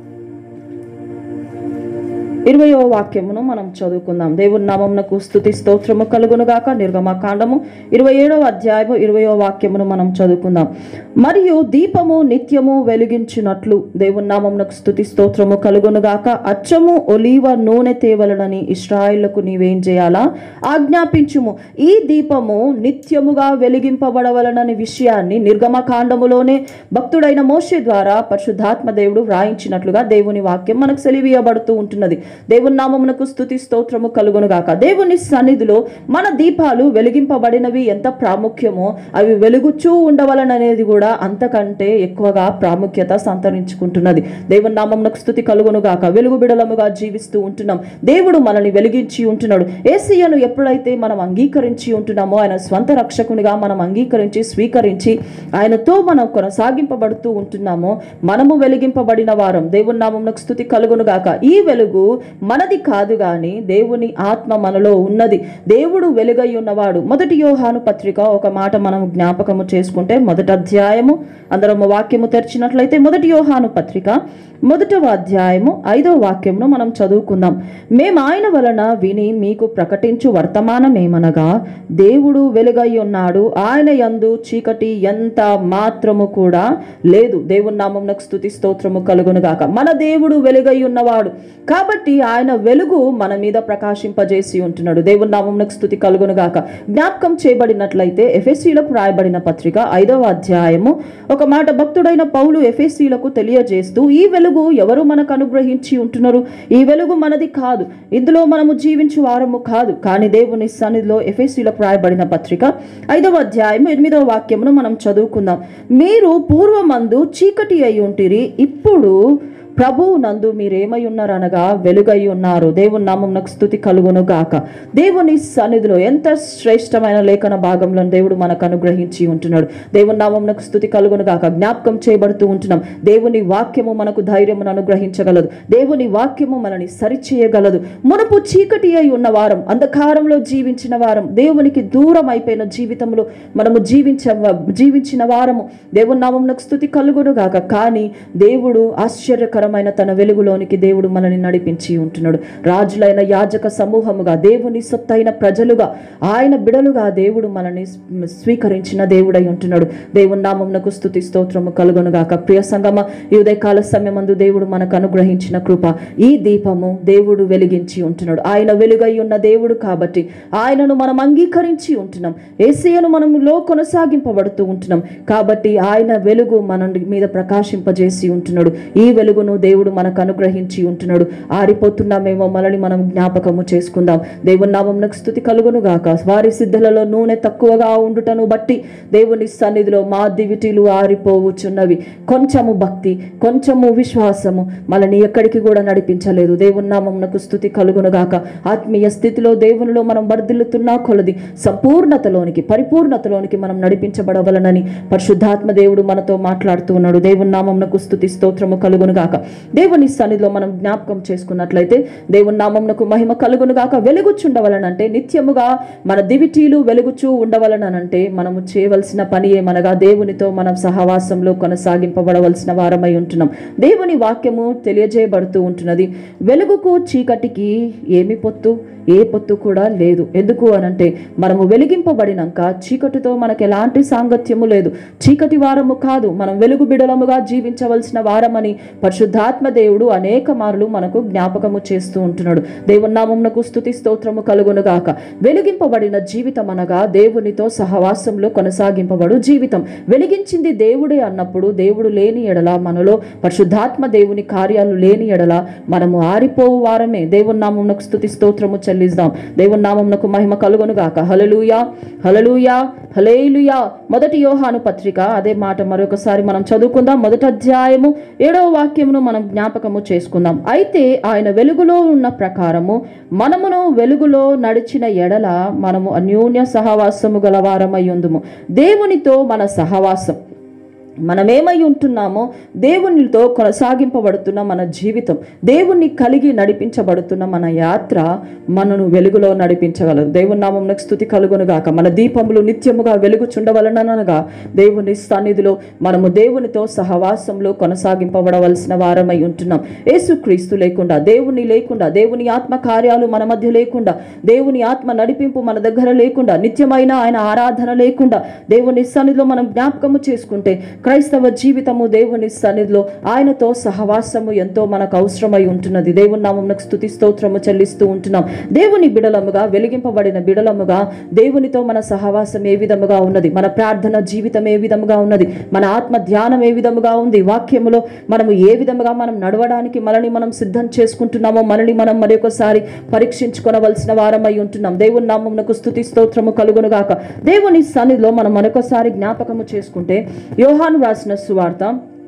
ఇరవయో వాక్యమును మనం చదువుకుందాం దేవుని నామమునకు స్థుతి స్తోత్రము కలుగునుగాక నిర్గమ కాండము ఇరవై ఏడవ అధ్యాయము ఇరవయో వాక్యమును మనం చదువుకుందాం మరియు దీపము నిత్యము వెలిగించినట్లు దేవుని నామమునకు స్థుతి స్తోత్రము కలుగునుగాక అచ్చము ఒలీవ నూనె తేవలనని ఇస్రాయిళ్లకు నీవేం చేయాలా ఆజ్ఞాపించుము ఈ దీపము నిత్యముగా వెలిగింపబడవలనని విషయాన్ని నిర్గమ కాండములోనే భక్తుడైన మోషే ద్వారా పరిశుద్ధాత్మ దేవుడు వ్రాయించినట్లుగా దేవుని వాక్యం మనకు సెలివీయబడుతూ ఉంటున్నది దేవుని నామమునకు స్థుతి స్తోత్రము కలుగునుగాక దేవుని సన్నిధిలో మన దీపాలు వెలిగింపబడినవి ఎంత ప్రాముఖ్యమో అవి వెలుగుచూ ఉండవలననేది కూడా అంతకంటే ఎక్కువగా ప్రాముఖ్యత సంతరించుకుంటున్నది దేవుని నామమునకు స్థుతి కలుగునుగాక వెలుగు బిడలముగా జీవిస్తూ ఉంటున్నాం దేవుడు మనల్ని వెలిగించి ఉంటున్నాడు ఏసయ్యను ఎప్పుడైతే మనం అంగీకరించి ఉంటున్నామో ఆయన స్వంత రక్షకునిగా మనం అంగీకరించి స్వీకరించి ఆయనతో మనం కొనసాగింపబడుతూ ఉంటున్నామో మనము వెలిగింపబడిన వారం దేవుని నామమునకు స్థుతి కలుగునుగాక ఈ వెలుగు మనది కాదు గాని దేవుని ఆత్మ మనలో ఉన్నది దేవుడు వెలుగై ఉన్నవాడు మొదటి యోహాను పత్రిక ఒక మాట మనం జ్ఞాపకము చేసుకుంటే మొదటి అధ్యాయము అందరం వాక్యము తెరిచినట్లయితే మొదటి యోహాను పత్రిక మొదటవ అధ్యాయము ఐదవ వాక్యమును మనం చదువుకుందాం మేము ఆయన వలన విని మీకు ప్రకటించు వర్తమానమేమనగా దేవుడు వెలుగై ఉన్నాడు ఆయన యందు చీకటి ఎంత మాత్రము కూడా లేదు దేవుని నామమునకు స్థుతి స్తోత్రము కలుగునుగాక మన దేవుడు వెలుగై ఉన్నవాడు కాబట్టి ఆయన వెలుగు మన మీద ప్రకాశింపజేసి ఉంటున్నాడు దేవుని నామమునకు స్థుతి కలుగునుగాక జ్ఞాపకం చేయబడినట్లయితే ఎఫ్ఎస్సీలకు రాయబడిన పత్రిక ఐదవ అధ్యాయము ఒక మాట భక్తుడైన పౌలు ఎఫ్ఎస్సీలకు తెలియజేస్తూ ఈ వెలుగు ఎవరు మనకు అనుగ్రహించి ఉంటున్నారు ఈ వెలుగు మనది కాదు ఇందులో మనము జీవించు వారము కాదు కానీ దేవుని సన్నిధిలో ఎఫ్ఎస్సీలకు రాయబడిన పత్రిక ఐదవ అధ్యాయం ఎనిమిదవ వాక్యమును మనం చదువుకుందాం మీరు పూర్వమందు చీకటి అయి ఉంటిరి ఇప్పుడు ప్రభువు నందు మీరేమై ఉన్నారనగా వెలుగై ఉన్నారు దేవుని నామమునకు స్థుతి కలుగును గాక దేవుని సన్నిధిలో ఎంత శ్రేష్టమైన లేఖన భాగంలో దేవుడు మనకు అనుగ్రహించి ఉంటున్నాడు దేవుని నామమునకు స్థుతి కలుగును గాక జ్ఞాపకం చేయబడుతూ ఉంటున్నాం దేవుని వాక్యము మనకు ధైర్యమును అనుగ్రహించగలదు దేవుని వాక్యము మనని సరిచేయగలదు మునుపు చీకటి అయి ఉన్న వారం అంధకారంలో జీవించిన వారం దేవునికి దూరం అయిపోయిన జీవితంలో మనము జీవించ జీవించిన వారము దేవుని నామమునకు స్థుతి కలుగును గాక కానీ దేవుడు ఆశ్చర్యకరమైన తన వెలుగులోనికి దేవుడు మనల్ని నడిపించి ఉంటున్నాడు రాజులైన యాజక సమూహముగా దేవుని సొత్తైన ప్రజలుగా ఆయన బిడలుగా దేవుడు మనల్ని స్వీకరించిన దేవుడై ఉంటున్నాడు దేవుని నామమునకు స్థుతి స్తోత్రము కలుగును గాక ప్రియ సంగమ ఈ ఉదయకాల సమయమందు దేవుడు మనకు అనుగ్రహించిన కృప ఈ దీపము దేవుడు వెలిగించి ఉంటున్నాడు ఆయన వెలుగై ఉన్న దేవుడు కాబట్టి ఆయనను మనం అంగీకరించి ఉంటున్నాం ఏసయ్యను మనములో కొనసాగింపబడుతూ ఉంటున్నాం కాబట్టి ఆయన వెలుగు మన మీద ప్రకాశింపజేసి ఉంటున్నాడు ఈ వెలుగును దేవుడు మనకు అనుగ్రహించి ఉంటున్నాడు ఆరిపోతున్నామేమో మనల్ని మనం జ్ఞాపకము చేసుకుందాం దేవుని నామమునకు స్థుతి కలుగును గాక వారి సిద్ధులలో నూనె తక్కువగా ఉండుటను బట్టి దేవుని సన్నిధిలో మా దివిటీలు ఆరిపోవచ్చున్నవి కొంచెము భక్తి కొంచెము విశ్వాసము మనల్ని ఎక్కడికి కూడా నడిపించలేదు దేవుని నామమునకు స్థుతి కలుగును గాక ఆత్మీయ స్థితిలో దేవునిలో మనం వర్ధిల్లుతున్నా కొలది సంపూర్ణతలోనికి పరిపూర్ణతలోనికి మనం నడిపించబడవలనని పరిశుద్ధాత్మ దేవుడు మనతో మాట్లాడుతూ ఉన్నాడు దేవుని నామమునకు స్థుతి స్తోత్రము కలుగును గాక దేవుని సన్నిధిలో మనం జ్ఞాపకం చేసుకున్నట్లయితే దేవుని నామమునకు మహిమ కలుగును గాక వెలుగుచుండవలనంటే నిత్యముగా మన దివిటీలు వెలుగుచూ ఉండవలనంటే మనము చేయవలసిన పని ఏమనగా దేవునితో మనం సహవాసంలో కొనసాగింపబడవలసిన వారమై ఉంటున్నాం దేవుని వాక్యము తెలియజేయబడుతూ ఉంటున్నది వెలుగుకు చీకటికి ఏమి పొత్తు ఏ పొత్తు కూడా లేదు ఎందుకు అనంటే మనము వెలిగింపబడినాక చీకటితో మనకు ఎలాంటి సాంగత్యము లేదు చీకటి వారము కాదు మనం వెలుగు బిడలముగా జీవించవలసిన వారమని పరిశుద్ధాత్మ దేవుడు అనేక మార్లు మనకు జ్ఞాపకము చేస్తూ ఉంటున్నాడు దేవుని నామమునకు స్తుతి స్తోత్రము కలుగునుగాక వెలిగింపబడిన జీవితం అనగా దేవునితో సహవాసంలో కొనసాగింపబడు జీవితం వెలిగించింది దేవుడే అన్నప్పుడు దేవుడు లేని ఎడల మనలో పరిశుద్ధాత్మ దేవుని కార్యాలు లేని ఎడల మనము ఆరిపోవు వారమే దేవుని నామమునకు స్తుతి స్తోత్రము చెల్లిద్దాం దేవుని నామమునకు మహిమ కలుగును గాక హలలుయా హలలుయా హలేలుయా మొదటి యోహాను పత్రిక అదే మాట మరొకసారి మనం చదువుకుందాం మొదటి అధ్యాయము ఏడవ వాక్యమును మనం జ్ఞాపకము చేసుకుందాం అయితే ఆయన వెలుగులో ఉన్న ప్రకారము మనమును వెలుగులో నడిచిన ఎడల మనము అన్యోన్య సహవాసము గల వారమై ఉందుము దేవునితో మన సహవాసం మనమేమై ఉంటున్నామో దేవునితో కొనసాగింపబడుతున్న మన జీవితం దేవుణ్ణి కలిగి నడిపించబడుతున్న మన యాత్ర మనను వెలుగులో నడిపించగలదు దేవుని నామమునకు స్థుతి కలుగును గాక మన దీపములు నిత్యముగా వెలుగుచుండవలనగా దేవుని సన్నిధిలో మనము దేవునితో సహవాసంలో కొనసాగింపబడవలసిన వారమై ఉంటున్నాం యేసుక్రీస్తు లేకుండా దేవుని లేకుండా దేవుని ఆత్మ కార్యాలు మన మధ్య లేకుండా దేవుని ఆత్మ నడిపింపు మన దగ్గర లేకుండా నిత్యమైన ఆయన ఆరాధన లేకుండా దేవుని సన్నిధిలో మనం జ్ఞాపకము చేసుకుంటే క్రైస్తవ జీవితము దేవుని సన్నిధిలో ఆయనతో సహవాసము ఎంతో మనకు అవసరమై ఉంటున్నది దేవుని నామమునకు స్థుతి స్తోత్రము చెల్లిస్తూ ఉంటున్నాం దేవుని బిడలముగా వెలిగింపబడిన బిడలముగా దేవునితో మన సహవాసం ఏ విధముగా ఉన్నది మన ప్రార్థన జీవితం ఏ విధముగా ఉన్నది మన ఆత్మ ధ్యానం ఏ విధముగా ఉంది వాక్యములో మనము ఏ విధముగా మనం నడవడానికి మనల్ని మనం సిద్ధం చేసుకుంటున్నామో మనల్ని మనం మరొకసారి పరీక్షించుకొనవలసిన వారమై ఉంటున్నాం దేవుని నామమునకు స్థుతి స్తోత్రము కలుగునుగాక దేవుని సన్నిధిలో మనం మరొకసారి జ్ఞాపకము చేసుకుంటే యోహాను రాసిన సువార్త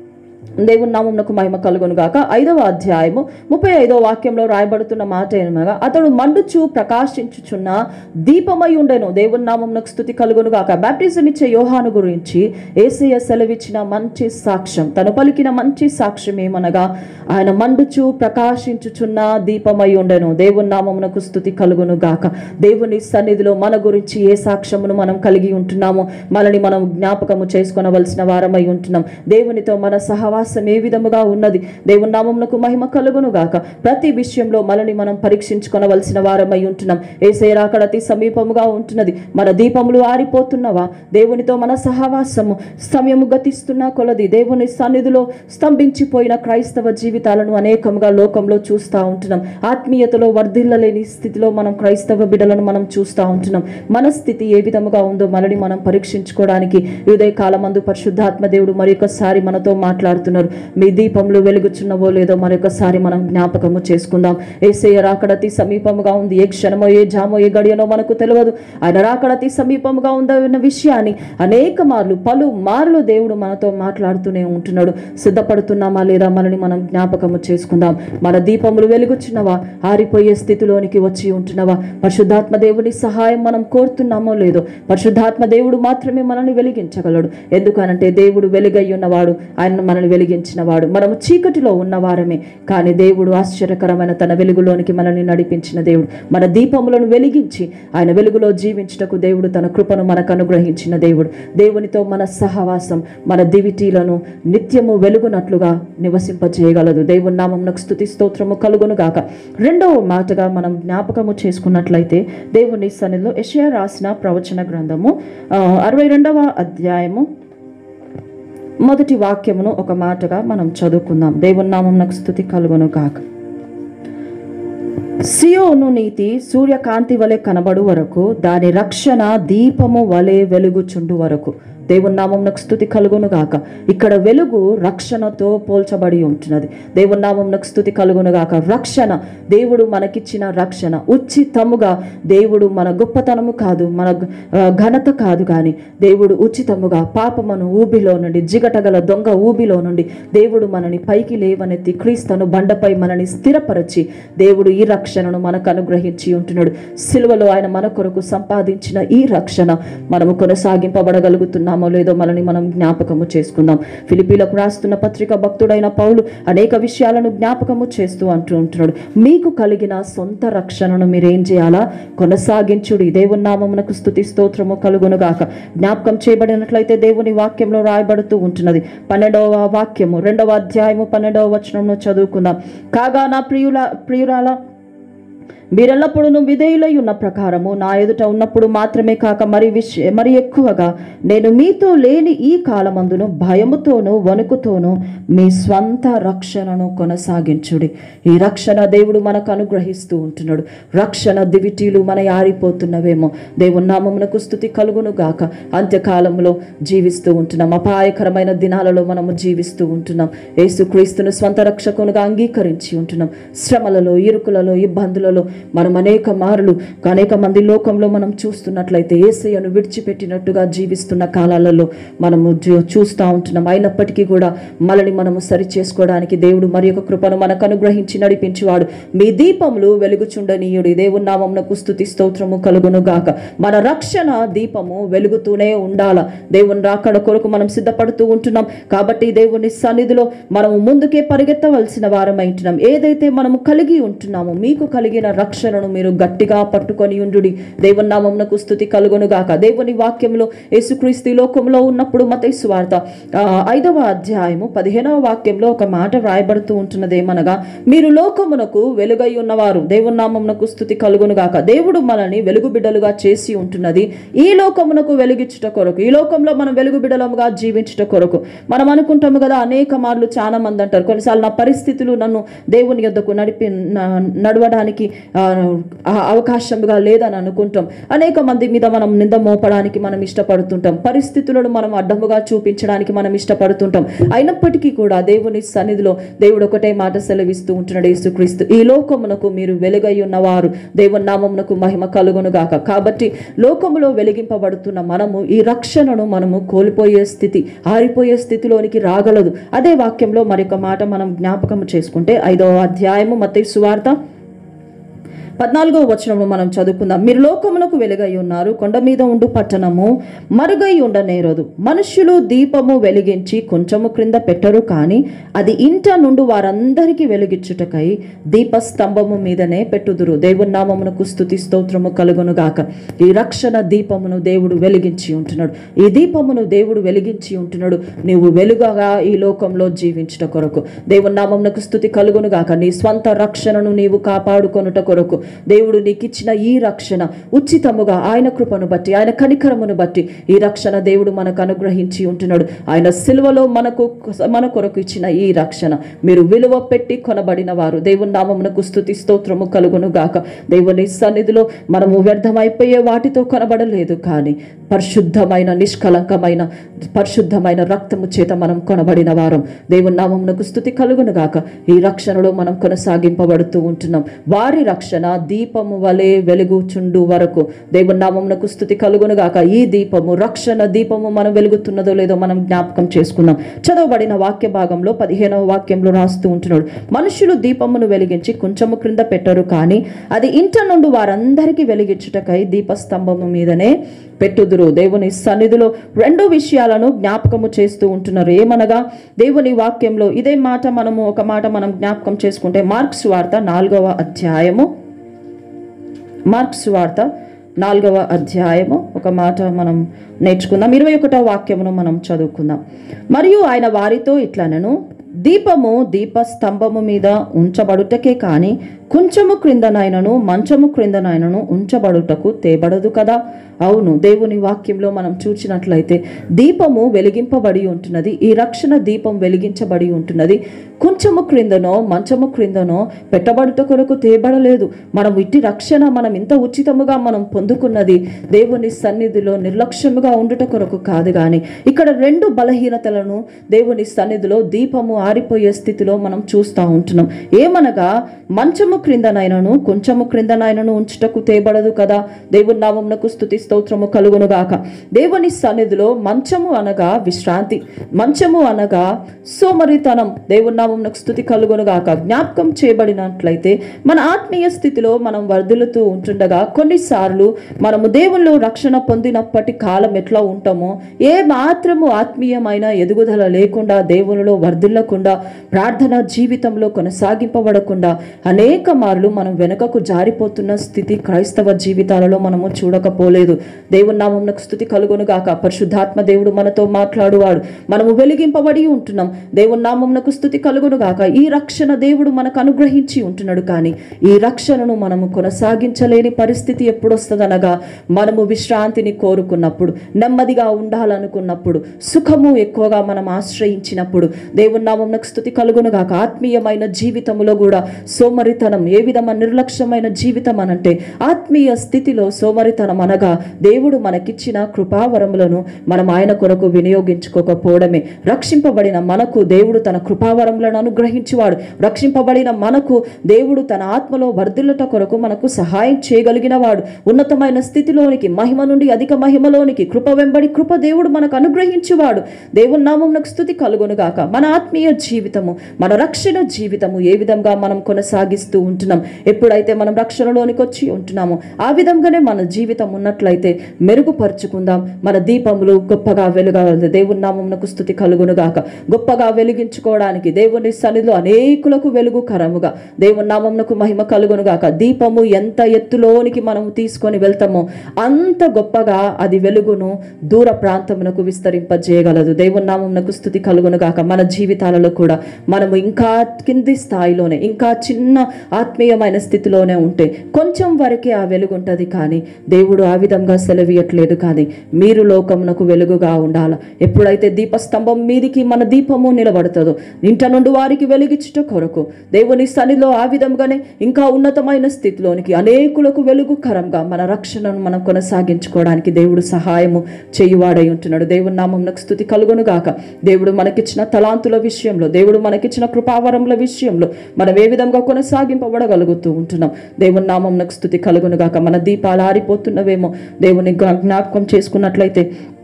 దేవుని నామమునకు మహిమ కలుగును గాక ఐదవ అధ్యాయము ముప్పై ఐదవ వాక్యంలో రాయబడుతున్న మాట ఏమగా అతడు మండుచు ప్రకాశించుచున్న దీపమై ఉండెను దేవుని నామమునకు స్థుతి కలుగును గాక బ్యాప్టిజం ఇచ్చే యోహాను గురించి ఏసయ్య సెలవిచ్చిన మంచి సాక్ష్యం తను పలికిన మంచి సాక్ష్యం ఏమనగా ఆయన మండుచు ప్రకాశించుచున్న దీపమై ఉండెను దేవుని నామమునకు స్థుతి కలుగును గాక దేవుని సన్నిధిలో మన గురించి ఏ సాక్ష్యమును మనం కలిగి ఉంటున్నామో మనని మనం జ్ఞాపకము చేసుకొనవలసిన వారమై ఉంటున్నాం దేవునితో మన సహవాసం ఏ విధముగా ఉన్నది దేవుని నామమునకు మహిమ కలుగును గాక ప్రతి విషయంలో మనల్ని మనం పరీక్షించుకొనవలసిన వారమై ఉంటున్నాం ఏసే రాకడ అతి సమీపముగా ఉంటున్నది మన దీపములు ఆరిపోతున్నవా దేవునితో మన సహవాసము సమయము గతిస్తున్న కొలది దేవుని సన్నిధిలో స్తంభించిపోయిన క్రైస్తవ జీవితాలను అనేకముగా లోకంలో చూస్తూ ఉంటున్నాం ఆత్మీయతలో వర్ధిల్లలేని స్థితిలో మనం క్రైస్తవ బిడలను మనం చూస్తూ ఉంటున్నాం మన స్థితి ఏ విధముగా ఉందో మనల్ని మనం పరీక్షించుకోవడానికి ఉదయ కాలమందు పరిశుద్ధాత్మ దేవుడు మరొకసారి మనతో మాట్లాడుతున్నారు మీ దీపంలో వెలుగుచున్నవో లేదో మరొకసారి మనం జ్ఞాపకము చేసుకుందాం ఏసయ్య రాకడ అతి సమీపముగా ఉంది ఏ క్షణమో ఏ జామో ఏ గడియనో మనకు తెలియదు ఆయన రాకడ అతి సమీపముగా ఉందన్న విషయాన్ని అనేక మార్లు పలు మార్లు దేవుడు మనతో మాట్లాడుతూనే ఉంటున్నాడు సిద్ధపడుతున్నామా లేదా మనని మనం జ్ఞాపకము చేసుకుందాం మన దీపములు వెలుగుచున్నవా ఆరిపోయే స్థితిలోనికి వచ్చి ఉంటున్నవా పరిశుద్ధాత్మ దేవుని సహాయం మనం కోరుతున్నామో లేదో పరిశుద్ధాత్మ దేవుడు మాత్రమే మనల్ని వెలిగించగలడు ఎందుకనంటే దేవుడు వెలుగై ఉన్నవాడు ఆయన మనల్ని వెలిగించిన వాడు మనము చీకటిలో ఉన్నవారమే కానీ దేవుడు ఆశ్చర్యకరమైన తన వెలుగులోనికి మనల్ని నడిపించిన దేవుడు మన దీపములను వెలిగించి ఆయన వెలుగులో జీవించుటకు దేవుడు తన కృపను మనకు అనుగ్రహించిన దేవుడు దేవునితో మన సహవాసం మన దివిటీలను నిత్యము వెలుగునట్లుగా నివసింపజేయగలదు దేవుని నామమునకు స్థుతి స్తోత్రము కలుగును గాక రెండవ మాటగా మనం జ్ఞాపకము చేసుకున్నట్లయితే దేవుని సన్నిధిలో యెషయా రాసిన ప్రవచన గ్రంథము ఆ, అరవై రెండవ అధ్యాయము మొదటి వాక్యమును ఒక మాటగా మనం చదువుకుందాం దేవుని నామమునకు స్థుతి కలుగును గాక సియోను నీతి సూర్యకాంతి వలె కనబడు వరకు దాని రక్షణ దీపము వలె వెలుగుచుండు వరకు దేవుని నామమునకు స్థుతి కలుగును గాక ఇక్కడ వెలుగు రక్షణతో పోల్చబడి ఉంటున్నది దేవుని నామమునకు స్థుతి కలుగును గాక రక్షణ దేవుడు మనకిచ్చిన రక్షణ ఉచితముగా దేవుడు మన గొప్పతనము కాదు మన ఆ, ఘనత కాదు కానీ దేవుడు ఉచితముగా పాపమును ఊబిలో నుండి జిగటగల దొంగ ఊబిలో నుండి దేవుడు మనని పైకి లేవనెత్తి క్రీస్తును బండపై మనని స్థిరపరచి దేవుడు ఈ రక్షణను మనకు అనుగ్రహించి ఉంటున్నాడు సిలువలో ఆయన మన కొరకు సంపాదించిన ఈ రక్షణ మనము కొనసాగింపబడగలుగుతున్నామా ఉన్నామో లేదో మనల్ని మనం జ్ఞాపకము చేసుకుందాం ఫిలిపీలకు రాస్తున్న పత్రిక భక్తుడైన పౌలు అనేక విషయాలను జ్ఞాపకము చేస్తూ అంటూ ఉంటున్నాడు మీకు కలిగిన సొంత రక్షణను మీరేం చేయాలా కొనసాగించుడి దేవుని నామమునకు స్థుతి స్తోత్రము కలుగునుగాక జ్ఞాపకం చేయబడినట్లయితే దేవుని వాక్యంలో రాయబడుతూ ఉంటున్నది పన్నెండవ వాక్యము రెండవ అధ్యాయము పన్నెండవ వచనంలో చదువుకుందాం కాగా నా ప్రియుల ప్రియురాల మీరెల్లప్పుడూ విధేయులై ఉన్న ప్రకారము నా ఎదుట ఉన్నప్పుడు మాత్రమే కాక మరి విష మరి ఎక్కువగా నేను మీతో లేని ఈ కాలమందును భయముతోనూ వణుకుతోనూ మీ స్వంత రక్షణను కొనసాగించుడి ఈ రక్షణ దేవుడు మనకు అనుగ్రహిస్తూ ఉంటున్నాడు రక్షణ దివిటీలు మన ఆరిపోతున్నవేమో దేవుని నామమునకు స్థుతి కలుగును గాక అంత్యకాలంలో జీవిస్తూ ఉంటున్నాం అపాయకరమైన దినాలలో మనము జీవిస్తూ ఉంటున్నాం యేసుక్రీస్తును స్వంత రక్షకునుగా అంగీకరించి ఉంటున్నాం శ్రమలలో ఇరుకులలో ఇబ్బందులలో మనం అనేక మారులు అనేక మంది లోకంలో మనం చూస్తున్నట్లయితే ఏసయ్యను విడిచిపెట్టినట్టుగా జీవిస్తున్న కాలాలలో మనము చూ- చూస్తూ ఉంటున్నాం అయినప్పటికీ కూడా మనల్ని మనము సరి చేసుకోవడానికి దేవుడు మరి యొక్క కృపను మనకు అనుగ్రహించి నడిపించువాడు మీ దీపములు వెలుగుచుండనీయుడు దేవుని నామమునకు స్థుతి స్తోత్రము కలుగును గాక మన రక్షణ దీపము వెలుగుతూనే ఉండాల దేవుని రాకడ కొరకు మనం సిద్ధపడుతూ ఉంటున్నాం కాబట్టి దేవుని సన్నిధిలో మనము ముందుకే పరిగెత్తవలసిన వారమై ఉంటున్నాం ఏదైతే మనము కలిగి ఉంటున్నామో మీకు కలిగిన రక్షణను మీరు గట్టిగా పట్టుకొని ఉండుడి దేవుని నామమునకు స్థుతి కలుగును గాక దేవుని వాక్యంలో యేసుక్రీస్తు ఈ లోకంలో ఉన్నప్పుడు మతైసు వార్త ఆ, ఐదవ అధ్యాయము పదిహేనవ వాక్యంలో ఒక మాట వ్రాయబడుతూ ఉంటున్నది ఏమనగా మీరు లోకమునకు వెలుగై ఉన్నవారు దేవుని నామమునకు స్థుతి కలుగును గాక దేవుడు మనల్ని వెలుగు బిడ్డలుగా చేసి ఉంటున్నది ఈ లోకమునకు వెలుగిచ్చుట కొరకు ఈ లోకంలో మనం వెలుగు బిడ్డలముగా జీవించుట కొరకు మనం అనుకుంటాము కదా అనేక మార్లు చాలా మంది అంటారు కొన్నిసార్లు నా పరిస్థితులు నన్ను దేవుని యొద్దకు నడిపి న- నడవడానికి ఆ, ఆ అవకాశంగా లేదని అనుకుంటాం అనేక మంది మీద మనం నింద మోపడానికి మనం ఇష్టపడుతుంటాం పరిస్థితులను మనం అడ్డముగా చూపించడానికి మనం ఇష్టపడుతుంటాం అయినప్పటికీ కూడా దేవుని సన్నిధిలో దేవుడు ఒకటే మాట సెలవిస్తూ ఉంటున్నాడు యేసుక్రీస్తు ఈ లోకమునకు మీరు వెలుగై ఉన్నవారు దేవుని నామమునకు మహిమ కలుగును గాక కాబట్టి లోకములో వెలిగింపబడుతున్న మనము ఈ రక్షణను మనము కోల్పోయే స్థితి ఆరిపోయే స్థితిలోనికి రాగలదు అదే వాక్యంలో మరొక మాట మనం జ్ఞాపకం చేసుకుంటే ఐదవ అధ్యాయము మత్తయి సువార్త పద్నాలుగో వచనంలో మనం చదువుకుందాం మీరు లోకమునకు వెలుగై ఉన్నారు కొండ మీద ఉండు పట్టణము మరుగై ఉండనేరదు మనుష్యులు దీపము వెలిగించి కొంచెము క్రింద పెట్టరు కానీ అది ఇంట నుండి వారందరికీ వెలిగించుటకై దీపస్తంభము మీదనే పెట్టుదురు దేవుని నామమునకు స్థుతి స్తోత్రము కలుగును గాక ఈ రక్షణ దీపమును దేవుడు వెలిగించి ఉంటున్నాడు ఈ దీపమును దేవుడు వెలిగించి ఉంటున్నాడు నీవు వెలుగగా ఈ లోకంలో జీవించుట కొరకు దేవుని నామమునకు స్థుతి కలుగును గాక నీ స్వంత రక్షణను నీవు కాపాడుకొనుట కొరకు దేవుడు నీకు ఇచ్చిన ఈ రక్షణ ఉచితముగా ఆయన కృపను బట్టి ఆయన కనికరమును బట్టి ఈ రక్షణ దేవుడు మనకు అనుగ్రహించి ఉంటున్నాడు ఆయన సిలువలో మనకు మన కొరకు ఇచ్చిన ఈ రక్షణ మీరు విలువ పెట్టి కొనబడిన వారు దేవుని నామమునకు స్థుతి స్తోత్రము కలుగును గాక దేవుని సన్నిధిలో మనము వ్యర్థమైపోయే వాటితో కొనబడలేదు కానీ పరిశుద్ధమైన నిష్కలంకమైన పరిశుద్ధమైన రక్తము చేత మనం కొనబడిన వారం దేవుని నామమునకు స్థుతి కలుగును గాక ఈ రక్షణలో మనం కొనసాగింపబడుతూ ఉంటున్నాం వారి రక్షణ దీపము వలె వెలుగుచుండు వరకు దేవుని నామమునకు స్థుతి కలుగును గాక ఈ దీపము రక్షణ దీపము మనం వెలుగుతున్నదో లేదో మనం జ్ఞాపకం చేసుకుందాం చదవబడిన వాక్య భాగంలో పదిహేనవ వాక్యంలో రాస్తూ ఉంటున్నాడు మనుషులు దీపమును వెలిగించి కొంచెము క్రింద పెట్టరు కానీ అది ఇంట నుండి వారందరికీ వెలిగించుటకై దీపస్తంభము మీదనే పెట్టుదురు దేవుని సన్నిధిలో రెండు విషయాలను జ్ఞాపకము చేస్తూ ఉంటున్నారు ఏమనగా దేవుని వాక్యంలో ఇదే మాట మనము ఒక మాట మనం జ్ఞాపకం చేసుకుంటే మార్క్స్ వార్త నాలుగవ అధ్యాయము మార్క్స్ వార్త నాలుగవ అధ్యాయము ఒక మాట మనం నేర్చుకుందాం ఇరవై ఒకటో వాక్యమును మనం చదువుకుందాం మరియు ఆయన వారితో ఇట్లనను దీపము దీప స్తంభము మీద ఉంచబడుటకే కానీ కొంచెము క్రిందనైనను మంచము క్రిందనైనను ఉంచబడుటకు తేబడదు కదా అవును దేవుని వాక్యంలో మనం చూచినట్లయితే దీపము వెలిగింపబడి ఉంటున్నది ఈ రక్షణ దీపం వెలిగించబడి ఉంటున్నది కొంచెము క్రిందనో మంచము క్రిందనో పెట్టబడుట కొరకు తేబడలేదు మనం ఇట్టి రక్షణ మనం ఇంత ఉచితముగా మనం పొందుకున్నది దేవుని సన్నిధిలో నిర్లక్ష్యముగా ఉండుట కొరకు కాదు కానీ ఇక్కడ రెండు బలహీనతలను దేవుని సన్నిధిలో దీపము ఆరిపోయే స్థితిలో మనం చూస్తూ ఉంటున్నాం ఏమనగా మంచము క్రిందనైనను కొంచెము క్రిందనైనను ఉంచుటకు తేబడదు కదా దేవుని నామమునకు స్థుతి స్తోత్రము కలుగును గాక దేవుని సన్నిధిలో మంచము అనగా విశ్రాంతి మంచము అనగా సోమరితనం దేవుని నామమునకు స్థుతి కలుగును గాక జ్ఞాపకం చేయబడినట్లయితే మన ఆత్మీయ స్థితిలో మనం వర్ధిల్లుతూ ఉంటుండగా కొన్నిసార్లు మనము దేవుల్లో రక్షణ పొందినప్పటి కాలం ఎట్లా ఉంటామో ఏ మాత్రము ఆత్మీయమైన ఎదుగుదల లేకుండా దేవునిలో వర్ధిల్లకుండా ప్రార్థన జీవితంలో కొనసాగింపబడకుండా అనేక మార్లు మనం వెనుకకు జారిపోతున్న స్థితి క్రైస్తవ జీవితాలలో మనము చూడకపోలేదు దేవుని నామమునకు స్థుతి కలుగును గాక పరిశుద్ధాత్మ దేవుడు మనతో మాట్లాడువాడు మనము వెలిగింపబడి ఉంటున్నాం దేవుని నామమునకు స్థుతి కలుగును గాక ఈ రక్షణ దేవుడు మనకు అనుగ్రహించి ఉంటున్నాడు కానీ ఈ రక్షణను మనము కొనసాగించలేని పరిస్థితి ఎప్పుడు వస్తుందనగా మనము విశ్రాంతిని కోరుకున్నప్పుడు నెమ్మదిగా ఉండాలనుకున్నప్పుడు సుఖము ఎక్కువగా మనం ఆశ్రయించినప్పుడు దేవుని నామమునకు స్థుతి కలుగును గాక ఆత్మీయమైన జీవితంలో కూడా సోమరితనం ఏ విధమైన నిర్లక్ష్యమైన జీవితం అనంటే ఆత్మీయ స్థితిలో సోమరితనం అనగా దేవుడు మనకిచ్చిన కృపావరములను మనం ఆయన కొరకు వినియోగించుకోకపోవడమే రక్షింపబడిన మనకు దేవుడు తన కృపావరములను అనుగ్రహించువాడు రక్షింపబడిన మనకు దేవుడు తన ఆత్మలో వర్ధిల్లుట కొరకు మనకు సహాయం చేయగలిగిన వాడు ఉన్నతమైన స్థితిలోనికి మహిమ నుండి అధిక మహిమలోనికి కృప వెంబడి కృప దేవుడు మనకు అనుగ్రహించువాడు దేవుని నామమునకు స్థుతి కలుగును గాక మన ఆత్మీయ జీవితము మన రక్షణ జీవితము ఏ విధంగా మనం కొనసాగిస్తూ ఉంటున్నాం ఎప్పుడైతే మనం రక్షణలోనికి వచ్చి ఉంటున్నామో ఆ విధంగానే మన జీవితం ఉన్నట్లయితే మెరుగుపరుచుకుందాం మన దీపములు గొప్పగా వెలుగాలి దేవుని నామమునకు స్థుతి కలుగును గాక గొప్పగా వెలిగించుకోవడానికి దేవుని సన్నిధిలో అనేకులకు వెలుగు కరముగా దేవుని నామమునకు మహిమ కలుగును గాక దీపము ఎంత ఎత్తులోనికి మనం తీసుకొని వెళ్తామో అంత గొప్పగా అది వెలుగును దూర ప్రాంతమునకు విస్తరింపజేయగలదు దేవుని నామమునకు స్థుతి కలుగును గాక మన జీవితాలలో కూడా మనము ఇంకా కింది స్థాయిలోనే ఇంకా చిన్న ఆత్మీయమైన స్థితిలోనే ఉంటే కొంచెం వరకే ఆ వెలుగు ఉంటుంది కానీ దేవుడు ఆ విధంగా సెలవీయట్లేదు కానీ మీరు లోకమునకు వెలుగుగా ఉండాల ఎప్పుడైతే దీపస్తంభం మీదికి మన దీపము నిలబడుతుందో ఇంట నుండి వారికి వెలిగించుట కొరకు దేవుని సన్నిధిలో ఆ విధంగానే ఇంకా ఉన్నతమైన స్థితిలోనికి అనేకులకు వెలుగుకరంగా మన రక్షణను మనం కొనసాగించుకోవడానికి దేవుడు సహాయము చేయువాడై ఉంటున్నాడు దేవుని నామమునకు స్థుతి కలుగును గాక దేవుడు మనకిచ్చిన తలాంతుల విషయంలో దేవుడు మనకిచ్చిన కృపావరముల విషయంలో మనం ఏ విధంగా కొనసాగింపబడగలుగుతూ ఉంటున్నాం దేవుని నామమునకు స్థుతి కలుగును గాక మన దీపాలు ఆరిపోతున్నవేమో దేవుని జ్ఞా- జ్ఞాపకం చేసుకున్నట్లయితే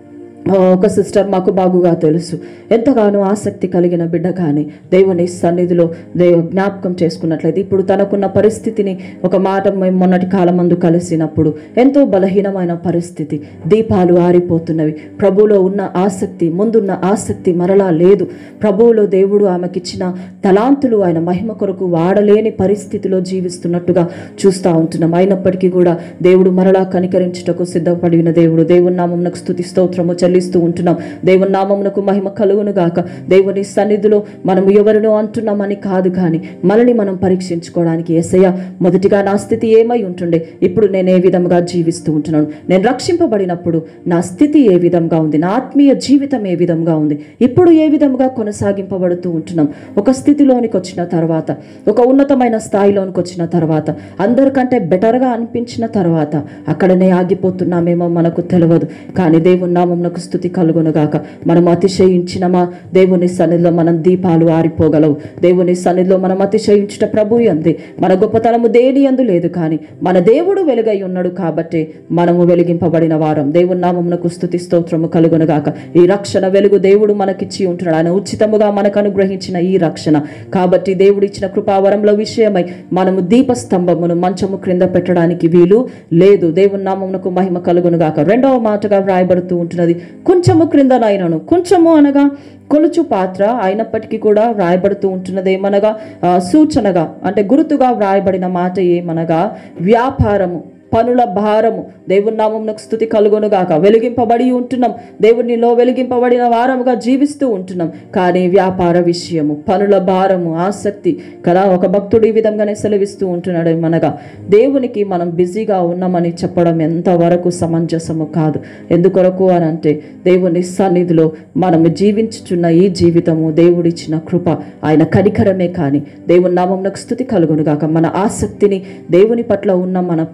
ఆ, ఒక సిస్టర్ మాకు బాగుగా తెలుసు ఎంతగానో ఆసక్తి కలిగిన బిడ్డ కానీ దేవుని సన్నిధిలో దేవ జ్ఞాపకం చేసుకున్నట్లయితే ఇప్పుడు తనకున్న పరిస్థితిని ఒక మాట మేము మొన్నటి కాలమందు కలిసినప్పుడు ఎంతో బలహీనమైన పరిస్థితి దీపాలు ఆరిపోతున్నవి ప్రభువులో ఉన్న ఆసక్తి ముందున్న ఆసక్తి మరలా లేదు ప్రభువులో దేవుడు ఆమెకిచ్చిన తలాంతులు ఆయన మహిమ కొరకు వాడలేని పరిస్థితిలో జీవిస్తున్నట్టుగా చూస్తూ ఉంటున్నాం అయినప్పటికీ కూడా దేవుడు మరలా కనికరించుటకు సిద్ధపడిన దేవుడు దేవుని నామమునకు స్థుతి స్తోత్రము చెల్లిస్తూ ఉంటున్నాం దేవుని నామమునకు మహిమ కలుగును గాక దేవుని సన్నిధిలో మనము ఎవరినో అంటున్నామని కాదు కానీ మనల్ని మనం పరీక్షించుకోవడానికి ఎసయ్య మొదటిగా నా స్థితి ఏమై ఉంటుండే ఇప్పుడు నేను ఏ విధంగా జీవిస్తూ ఉంటున్నాను నేను రక్షింపబడినప్పుడు నా స్థితి ఏ విధంగా ఉంది నా ఆత్మీయ జీవితం ఏ విధంగా ఉంది ఇప్పుడు ఏ విధంగా కొనసాగింపబడుతూ ఉంటున్నాం ఒక స్థితిలోనికి వచ్చిన తర్వాత ఒక ఉన్నతమైన స్థాయిలోనికి వచ్చిన తర్వాత అందరికంటే బెటర్గా అనిపించిన తర్వాత అక్కడనే ఆగిపోతున్నామేమో మనకు తెలియదు కానీ దేవుని నామమునకు స్థుతి కలుగును గాక మనం అతిశయించినమా దేవుని సన్నిధిలో మనం దీపాలు ఆరిపోగలవు దేవుని సన్నిధిలో మనం అతిశయించుట ప్రభు అంది మన గొప్పతనము దేని అందు లేదు కానీ మన దేవుడు వెలుగై ఉన్నాడు కాబట్టి మనము వెలిగింపబడిన వారం దేవుని నామమునకు స్థుతి స్తోత్రము కలుగును గాక ఈ రక్షణ వెలుగు దేవుడు మనకిచ్చి ఉంటున్నాడు ఆయన ఉచితముగా మనకు అనుగ్రహించిన ఈ రక్షణ కాబట్టి దేవుడు ఇచ్చిన కృపావరముల విషయమై మనము దీపస్తంభమును మంచము క్రింద పెట్టడానికి వీలు లేదు దేవుని నామమునకు మహిమ కలుగును గాక రెండవ మాటగా వ్రాయబడుతూ ఉంటున్నది కొంచెము క్రిందనైనను కొంచెము అనగా కొలుచు పాత్ర అయినప్పటికీ కూడా వ్రాయబడుతూ ఉంటున్నది ఏమనగా ఆ, సూచనగా అంటే గుర్తుగా వ్రాయబడిన మాట ఏమనగా వ్యాపారము పనుల భారము దేవుని నామమునకు స్థుతి కలుగును గాక వెలిగింపబడి ఉంటున్నాం దేవునిలో వెలిగింపబడిన వారముగా జీవిస్తూ ఉంటున్నాం కానీ వ్యాపార విషయము పనుల భారము ఆసక్తి కదా ఒక భక్తుడు ఈ విధంగానే సెలవిస్తూ ఉంటున్నాడు మనగా దేవునికి మనం బిజీగా ఉన్నామని చెప్పడం ఎంతవరకు సమంజసము కాదు ఎందుకొరకు అని అంటే దేవుని సన్నిధిలో మనము జీవించుచున్న ఈ జీవితము దేవుడిచ్చిన కృప ఆయన కనికరమే కానీ దేవుని నామమునకు స్థుతి కలుగును గాక మన ఆసక్తిని దేవుని పట్ల ఉన్న మన ప్రేమ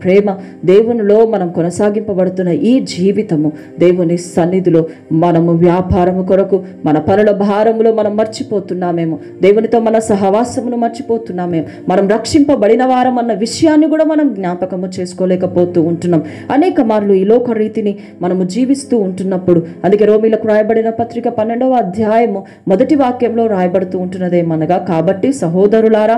దేవునిలో మనం కొనసాగింపబడుతున్న ఈ జీవితము దేవుని సన్నిధిలో మనము వ్యాపారము కొరకు మన పనుల భారములో మనం మర్చిపోతున్నామేమో దేవునితో మన సహవాసమును మర్చిపోతున్నామేమో మనం రక్షింపబడిన వారం అన్న విషయాన్ని కూడా మనం జ్ఞాపకము చేసుకోలేకపోతూ ఉంటున్నాం అనేక మార్లు ఈ లోక రీతిని మనము జీవిస్తూ ఉంటున్నప్పుడు అందుకే రోమిలకు రాయబడిన పత్రిక పన్నెండవ అధ్యాయము మొదటి వాక్యంలో రాయబడుతూ ఉంటున్నదేమనగా కాబట్టి సహోదరులారా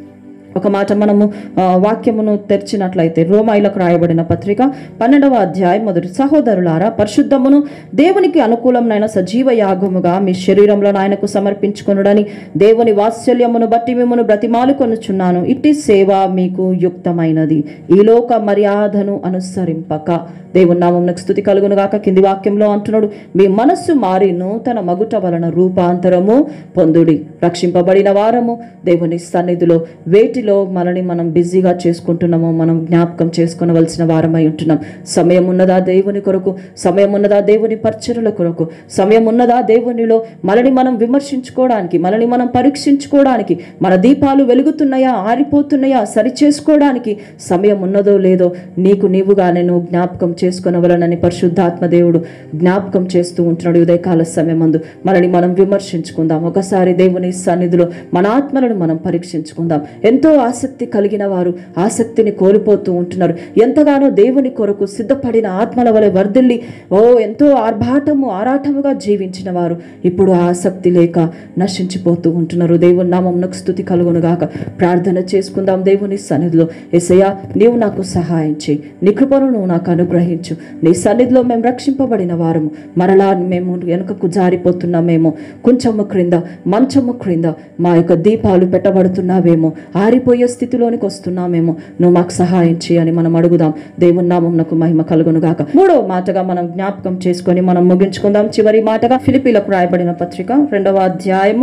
ఒక మాట మనము ఆ, వాక్యమును తెరిచినట్లయితే రోమాయిలకు రాయబడిన పత్రిక పన్నెండవ అధ్యాయం మొదటి సహోదరులారా పరిశుద్ధమును దేవునికి అనుకూలమైన సజీవ యాగముగా మీ శరీరంలో ఆయనకు సమర్పించుకొనుడని దేవుని వాత్సల్యమును బట్టి మిమ్మను బ్రతిమాలు కొనుచున్నాను ఇట్టి సేవ మీకు యుక్తమైనది ఈ లోక మర్యాదను అనుసరింపక దేవుని నామమునకు స్థుతి కలుగును గాక కింది వాక్యంలో అంటున్నాడు మీ మనస్సు మారి నూతన మగుట వలన రూపాంతరము పొందుడి రక్షింపబడిన వారము దేవుని సన్నిధిలో వేటిలో మనని మనం బిజీగా చేసుకుంటున్నామో మనం జ్ఞాపకం చేసుకునవలసిన వారమై ఉంటున్నాం సమయం ఉన్నదా దేవుని కొరకు సమయం ఉన్నదా దేవుని పరిచరుల కొరకు సమయం ఉన్నదా దేవునిలో మనని మనం విమర్శించుకోవడానికి మనని మనం పరీక్షించుకోవడానికి మన దీపాలు వెలుగుతున్నాయా ఆరిపోతున్నాయా సరి చేసుకోవడానికి సమయం ఉన్నదో లేదో నీకు నీవుగా నేను జ్ఞాపకం చేసుకునవలనని పరిశుద్ధాత్మ దేవుడు జ్ఞాపకం చేస్తూ ఉంటున్నాడు ఉదయకాల సమయమందు మనని మనం విమర్శించుకుందాం ఒకసారి దేవుని సన్నిధిలో మన ఆత్మలను మనం పరీక్షించుకుందాం ఎంతో ఆసక్తి కలిగిన వారు ఆసక్తిని కోల్పోతూ ఉంటున్నారు ఎంతగానో దేవుని కొరకు సిద్ధపడిన ఆత్మల వలె వర్ధిల్లి ఓ ఎంతో ఆర్భాటము ఆరాటముగా జీవించిన వారు ఇప్పుడు ఆ ఆసక్తి లేక నశించిపోతూ ఉంటున్నారు దేవుని నామమునకు స్థుతి కలుగును గాక ప్రార్థన చేసుకుందాం దేవుని సన్నిధిలో ఎసయ్యా నీవు నాకు సహాయం చేయి నీ కృపను నువ్వు నాకు అనుగ్రహించు నీ సన్నిధిలో మేము రక్షింపబడిన వారము మరలా మేము వెనుకకు జారిపోతున్నామేమో కొంచెము క్రింద మంచము క్రింద మా యొక్క దీపాలు పెట్టబడుతున్నావేమో ఆరిపోయే స్థితిలోనికి వస్తున్నామేమో నువ్వు మాకు సహాయం చేయని మనం అడుగుదాం దేవుని నామమునకు మహిమ కలుగును గాక మూడో మాటగా మనం జ్ఞాపకం చేసుకొని మనం ముగించుకుందాం చివరి మాటగా ఫిలిపీలకు రాయబడిన పత్రిక రెండవ అధ్యాయము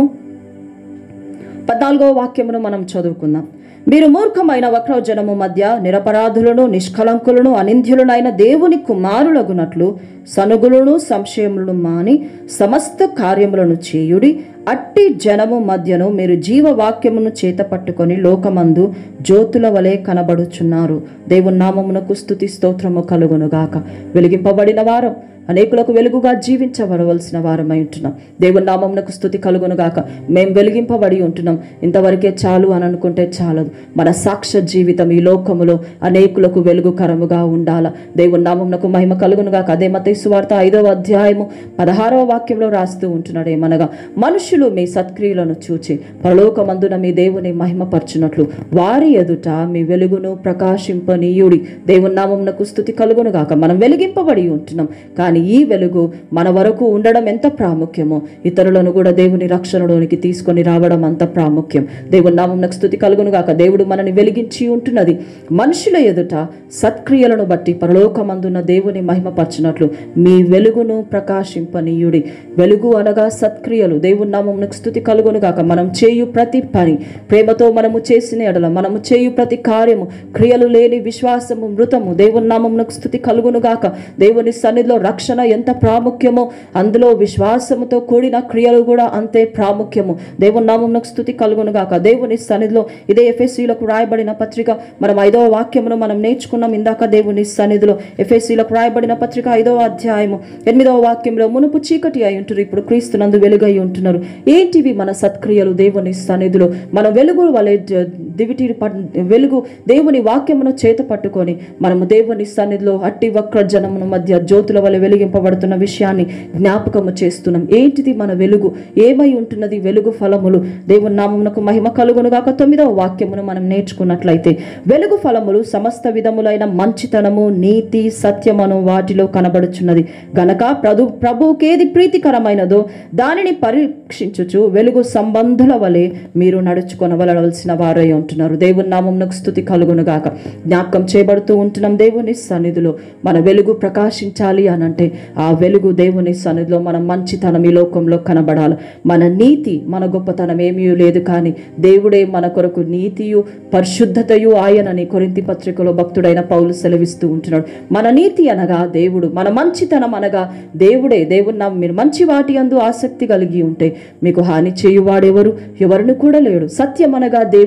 పద్నాలుగో వాక్యమును మనం చదువుకుందాం మీరు మూర్ఖమైన వక్రజనము మధ్య నిరపరాధులను నిష్కలంకులను అనింద్యులనైన దేవుని కుమారులగునట్లు సనుగులను సంశయములను మాని సమస్త కార్యములను చేయుడి అట్టి జనము మధ్యను మీరు జీవవాక్యమును చేత పట్టుకొని లోకమందు జ్యోతుల వలె కనబడుచున్నారు దేవుని నామమునకు స్థుతి స్తోత్రము కలుగునుగాక వెలిగింపబడిన వారం అనేకులకు వెలుగుగా జీవించబడవలసిన వారమై ఉంటున్నాం దేవుని నామమునకు స్థుతి కలుగును గాక మేము వెలిగింపబడి ఉంటున్నాం ఇంతవరకే చాలు అని అనుకుంటే చాలదు మన సాక్ష్య జీవితం ఈ లోకములో అనేకులకు వెలుగుకరముగా ఉండాల దేవుని నామమునకు మహిమ కలుగును గాక అదే మత సువార్త ఐదవ అధ్యాయము పదహారవ వాక్యంలో రాస్తూ ఉంటున్నాడు ఏమనగా మనుషులు మీ సత్క్రియలను చూచి పరలోకమందున మీ దేవుని మహిమపరచునట్లు వారి ఎదుట మీ వెలుగును ప్రకాశింపనీయుడి దేవుని నామమునకు స్థుతి కలుగును గాక మనం వెలిగింపబడి ఉంటున్నాం కానీ ఈ వెలుగు మన వరకు ఉండడం ఎంత ప్రాముఖ్యమో ఇతరులను కూడా దేవుని రక్షణలోనికి తీసుకొని రావడం అంత ప్రాముఖ్యం దేవుని నామమునకు స్థుతి కలుగును గాక దేవుడు మనని వెలిగించి ఉంటున్నది మనుషుల ఎదుట సత్క్రియలను బట్టి పరలోకమందున్న దేవుని మహిమపరచినట్లు మీ వెలుగును ప్రకాశింపనీయుడి వెలుగు అనగా సత్క్రియలు దేవుని నామమునకు స్థుతి కలుగును గాక మనం చేయు ప్రతి పని ప్రేమతో మనము చేసిన ఎడల మనము చేయు ప్రతి కార్యము క్రియలు లేని విశ్వాసము మృతము దేవుని నామమునకు స్థుతి కలుగును గాక దేవుని సన్నిధిలో రక్షణ ఎంత ప్రాముఖ్యమో అందులో విశ్వాసముతో కూడిన క్రియలు కూడా అంతే ప్రాముఖ్యము దేవుని నామమునకు స్థుతి కలుగును గాక దేవుని సన్నిధిలో ఇదే ఎఫ్ఎస్సీలకు రాయబడిన పత్రిక మనం ఐదవ వాక్యమును మనం నేర్చుకున్నాం ఇందాక దేవుని సన్నిధిలో ఎఫ్ఎస్సీలకు రాయబడిన పత్రిక ఐదవ అధ్యాయము ఎనిమిదవ వాక్యంలో మునుపు చీకటి అయి ఉంటున్నారు ఇప్పుడు క్రీస్తునందు వెలుగై ఉంటున్నారు ఏంటివి మన సత్క్రియలు దేవుని సన్నిధిలో మన వెలుగు వలె జ- దివిటి పట్- వెలుగు దేవుని వాక్యమును చేత పట్టుకొని మనము దేవుని సన్నిధిలో అట్టి వక్ర జనమును మధ్య జ్యోతుల వలె వెలిగింపబడుతున్న విషయాన్ని జ్ఞాపకము చేస్తున్నాం ఏంటిది మన వెలుగు ఏమై ఉంటున్నది వెలుగు ఫలములు దేవుని నామమునకు మహిమ కలుగును గాక తొమ్మిదవ వాక్యమును మనం నేర్చుకున్నట్లయితే వెలుగు ఫలములు సమస్త విధములైన మంచితనము నీతి సత్యమను వాటిలో కనబడుచున్నది గనక ప్రభు ప్రభుకేది ప్రీతికరమైనదో దానిని పరీక్షించుచు వెలుగు సంబంధుల వలె మీరు నడుచుకొనవలవలసిన వారై ఉంటున్నారు దేవుని నామమునకు స్థుతి కలుగును గాక జ్ఞాపకం చేయబడుతూ ఉంటున్నాం దేవుని సన్నిధిలో మన వెలుగు ప్రకాశించాలి అనంటే ఆ వెలుగు దేవుని సన్నిధిలో మన మంచితనం ఈ లోకంలో కనబడాలి మన నీతి మన గొప్పతనం ఏమీ లేదు కానీ దేవుడే మన కొరకు నీతియు పరిశుద్ధతయు ఆయనని కొరింతి పత్రికలో భక్తుడైన పౌలు సెలవిస్తూ ఉంటున్నాడు మన నీతి అనగా దేవుడు మన మంచితనం అనగా దేవుడే దేవుడు నా మీరు మంచి వాటి అందు ఆసక్తి కలిగి ఉంటే మీకు హాని చేయువాడెవరు ఎవరిని కూడా లేడు సత్యం అనగా దేవుని యొక్క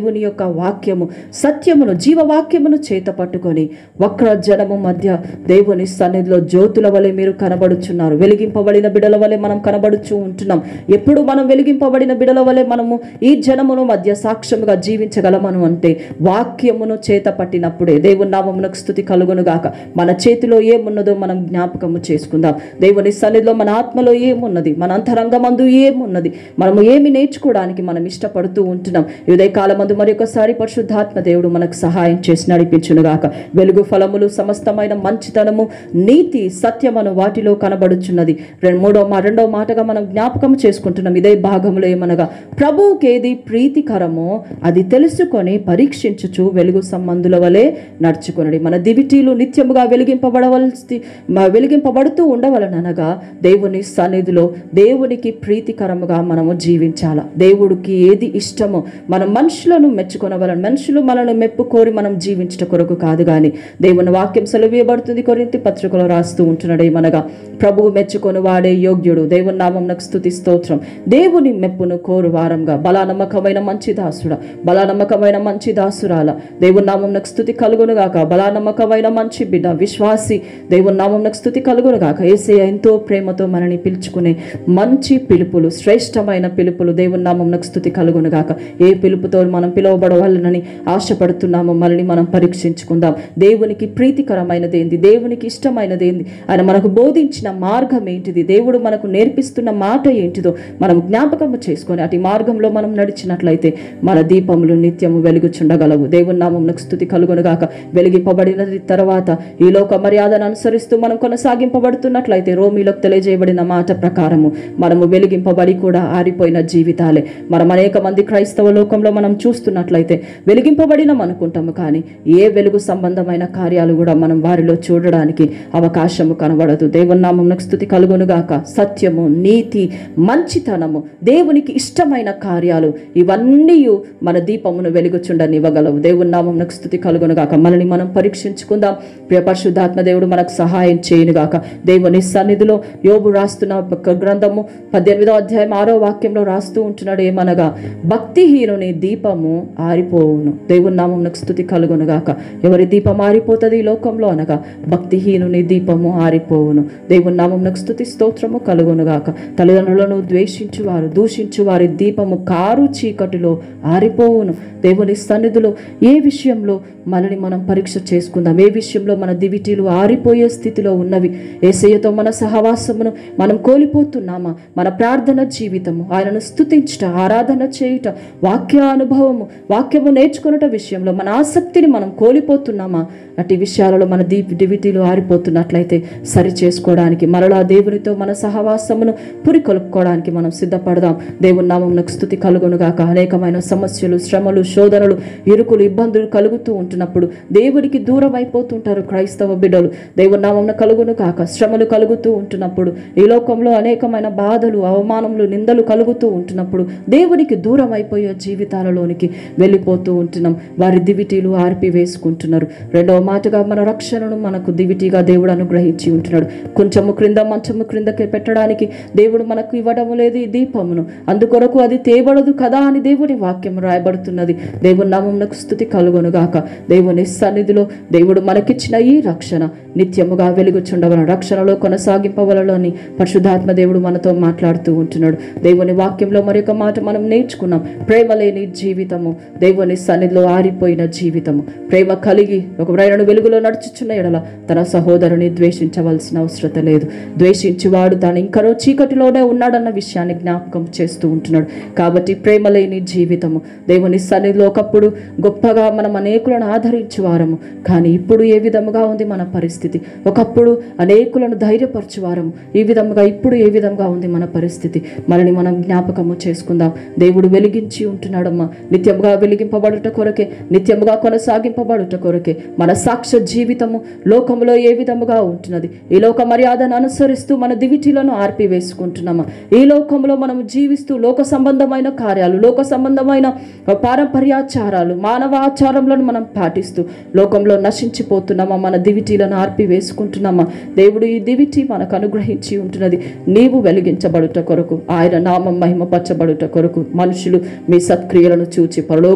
వాక్యము సత్యమును జీవవాక్యమును చేత పట్టుకొని వక్ర జనము మధ్య దేవుని సన్నిధిలో జ్యోతుల వలె మీరు కనబడుచున్నారు వెలిగింపబడిన బిడల వలె మనం కనబడుచు ఉంటున్నాం ఎప్పుడు మనం వెలిగింపబడిన బిడల వలె మనము ఈ జనమును మధ్య సాక్ష్యముగా జీవించగలమను అంటే వాక్యమును చేత పట్టినప్పుడే దేవుని నామమునకు స్థుతి కలుగును గాక మన చేతిలో ఏమున్నదో మనం జ్ఞాపకము చేసుకుందాం దేవుని సన్నిధిలో మన ఆత్మలో ఏమున్నది మన అంతరంగమందు ఏమున్నది మనము ఏమి నేర్చుకోవడానికి మనం ఇష్టపడుతూ ఉంటున్నాం ఈ ఉదయ కాలమందు మరి ఒకసారి పరిశుద్ధాత్మ దేవుడు మనకు సహాయం చేసి నడిపించును గాక వెలుగు ఫలములు సమస్తమైన మంచితనము నీతి సత్యమను వాటిలో కనబడుచున్నది రెండు మూడో మా రెండో మాటగా మనం జ్ఞాపకం చేసుకుంటున్నాం ఇదే భాగంలో ఏమనగా ప్రభువుకి ఏది ప్రీతికరమో అది తెలుసుకొని పరీక్షించుచు వెలుగు సంబంధుల వలె నడుచుకొనడి మన దివిటీలు నిత్యముగా వెలిగింపబడవలసి మ- వెలిగింపబడుతూ ఉండవలనగా దేవుని సన్నిధిలో దేవునికి ప్రీతికరముగా మనము జీవించాల దేవుడికి ఏది ఇష్టమో మనం మనుషులను మెచ్చుకొనవలను మనుషులు మనల్ని మెప్పు కోరి మనం జీవించట కొరకు కాదు కానీ దేవుని వాక్యం సెలవేయబడుతుంది కొరింతి పత్రికలో రాస్తూ ఉంటున్నాడు ఏమనగా ప్రభువు మెచ్చుకొని వాడే యోగ్యుడు దేవుని నామంనకు స్థుతి స్తోత్రం దేవుని మెప్పును కోరు వారంగా బలానమ్మకమైన మంచి దాసుడ బలానమ్మకమైన మంచి దాసురాల దేవుని నామంనకు స్థుతి కలుగును గాక బలానమ్మకమైన మంచి బిడ్డ విశ్వాసి దేవుని నామంనకు స్థుతి కలుగును గాక ఏసే ఎంతో ప్రేమతో మనని పిలుచుకునే మంచి పిలుపులు శ్రేష్టమైన పిలుపులు దేవుని నామంనకు స్థుతి కలుగును గాక ఏ పిలుపుతో మనం పిలువబడవాలనని ఆశపడుతున్నామో మనల్ని మనం పరీక్షించుకుందాం దేవునికి ప్రీతికరమైనది ఏంది దేవునికి ఇష్టమైనది ఏంది ఆయన మనకు బోధించిన మార్గం ఏంటిది దేవుడు మనకు నేర్పిస్తున్న మాట ఏంటిదో మనం జ్ఞాపకము చేసుకొని అటు మార్గంలో మనం నడిచినట్లయితే మన దీపములు నిత్యము వెలుగుచుండగలవు దేవుని నామంనకు స్థుతి కలుగునుగాక వెలిగింపబడినది తర్వాత ఈ లోక మర్యాదను అనుసరిస్తూ మనం కొనసాగింపబడుతున్నట్లయితే రోమిలోకి తెలియజేయబడిన మాట ప్రకారము మనము వెలిగింపబడి కూడా ఆరిపోయిన జీవితాలే మనం అనేక మంది క్రైస్తవ లోకంలో మనం చూస్తున్నట్లయితే వెలిగింపబడినం అనుకుంటాము కానీ ఏ వెలుగు సంబంధమైన కార్యాలు కూడా మనం వారిలో చూడడానికి అవకాశము కనబడదు దేవుని నామమునకు స్థుతి కలుగునుగాక సత్యము నీతి మంచితనము దేవునికి ఇష్టమైన కార్యాలు ఇవన్నీ మన దీపమును వెలుగుచుండనివ్వగలవు దేవుని నామమునకు స్థుతి కలుగునుగాక మనల్ని మనం పరీక్షించుకుందాం ప్రియ పరిశుద్ధాత్మ దేవుడు మనకు సహాయం చేయనుగాక దేవుని సన్నిధిలో యోబు రాస్తున్న ఒక గ్రంథము పద్దెనిమిదో అధ్యాయం ఆరో వాక్యంలో రాస్తూ ఉంటున్నాడు ఏమనగా భక్తిహీనుని దీపము ఆరిపోవును దేవుని నామమునకు స్థుతి కలుగునుగాక ఎవరి దీపం ఆరిపోతుంది ఈ లోకంలో అనగా భక్తిహీనుని దీపము ఆరిపోవును దేవుని నామమునకు స్థుతి స్తోత్రము కలుగునుగాక తల్లిదండ్రులను ద్వేషించు వారు దూషించు వారి దీపము కారు చీకటిలో ఆరిపోవును దేవుని సన్నిధిలో ఏ విషయంలో మనని మనం పరీక్ష చేసుకుందాం ఏ విషయంలో మన దివిటీలు ఆరిపోయే స్థితిలో ఉన్నవి ఏసయ్యతో మన సహవాసమును మనం కోల్పోతున్నామా మన ప్రార్థన జీవితము ఆయనను స్తుతించుట ఆరాధన చేయుట వాక్య అనుభవము వాక్యము నేర్చుకున్నట విషయంలో మన ఆసక్తిని మనం కోల్పోతున్నామా అటు విషయాలలో మన దీ డివిటీలు ఆరిపోతున్నట్లయితే సరి చేసుకోవడానికి మరలా దేవునితో మన సహవాసమును పురికొల్పుకోవడానికి మనం సిద్ధపడదాం దేవుని నామమునకు స్థుతి కలుగునుగాక అనేకమైన సమస్యలు శ్రమలు శోధనలు ఇరుకులు ఇబ్బందులు కలుగుతూ ఉంటున్నప్పుడు దేవునికి దూరం అయిపోతుంటారు క్రైస్తవ బిడ్డలు దేవుని నామమున కలుగును కాక శ్రమలు కలుగుతూ ఉంటున్నప్పుడు ఈ లోకంలో అనేకమైన బాధలు అవమానములు నిందలు కలుగుతూ ఉంటున్నప్పుడు దేవునికి దూరం అయిపోయే జీవితాలలోనికి వెళ్ళిపోతూ ఉంటున్నాం వారి దివిటీలు ఆర్పి వేసుకుంటున్నారు రెండవ మాటగా మన రక్షణను మనకు దివిటీగా దేవుడు అనుగ్రహించి ఉంటున్నాడు కొంచెము క్రింద మంచము క్రిందకి పెట్టడానికి దేవుడు మనకు ఇవ్వడం లేదు ఈ దీపమును అందుకొరకు అది తేబడదు కదా అని దేవుని వాక్యం రాయబడుతున్నది దేవుని నామమునకు స్థుతి కలుగొనుగాక దేవుని సన్నిధిలో దేవుడు మనకిచ్చిన ఈ రక్షణ నిత్యముగా వెలుగుచుండవలను రక్షణలో కొనసాగింపవలని పరిశుద్ధాత్మ దేవుడు మనతో మాట్లాడుతూ ఉంటున్నాడు దేవుని వాక్యంలో మరొక మాట మనం నేర్చుకున్నాం ప్రేమ లేని జీవితము దేవుని సన్నిధిలో ఆరిపోయిన జీవితము ప్రేమ కలిగి ఒక ప్రయాణ వెలుగులో నడుచుచున్న ఎడల తన సహోదరుని ద్వేషించవలసిన అవసరత లేదు ద్వేషించువాడు తాను ఇంకనో చీకటిలోనే ఉన్నాడన్న విషయాన్ని జ్ఞాపకం చేస్తూ ఉంటున్నాడు కాబట్టి ప్రేమ లేని జీవితము దేవుని సన్నిధిలో ఒకప్పుడు గొప్పగా మనం అనేకులను ఆదరించువారము కానీ ఇప్పుడు ఏ విధముగా ఉంది మన పరిస్థితి ఒకప్పుడు అనేకులను ధైర్యపరచువారము ఈ విధముగా ఇప్పుడు ఏ విధంగా ఉంది మన పరిస్థితి మనని మనం జ్ఞాపకము చేసుకుందాం దేవుడు వెలిగించి ఉంటున్నాడమ్మా నిత్యముగా వెలిగింపబడుట కొరకే నిత్యముగా కొనసాగింపబడుట కొరకే మన సాక్ష్య జీవితము లోకములో ఏ విధముగా ఉంటున్నది ఈ లోక మర్యాదను అనుసరిస్తూ మన దివిటీలను ఆర్పి వేసుకుంటున్నామా ఈ లోకంలో మనం జీవిస్తూ లోక సంబంధమైన కార్యాలు లోక సంబంధమైన పారంపర్యాచారాలు మానవ ఆచారములను మనం పాటిస్తూ లోకంలో నశించిపోతున్నామా మన దివిటీలను ఆర్పి వేసుకుంటున్నామా దేవుడు ఈ దివిటి మనకు అనుగ్రహించి ఉంటున్నది నీవు వెలిగించబడుట కొరకు ఆయన నామం మహిమపరచబడుట కొరకు మనుషులు మీ సత్క్రియలను చూచి పరలోక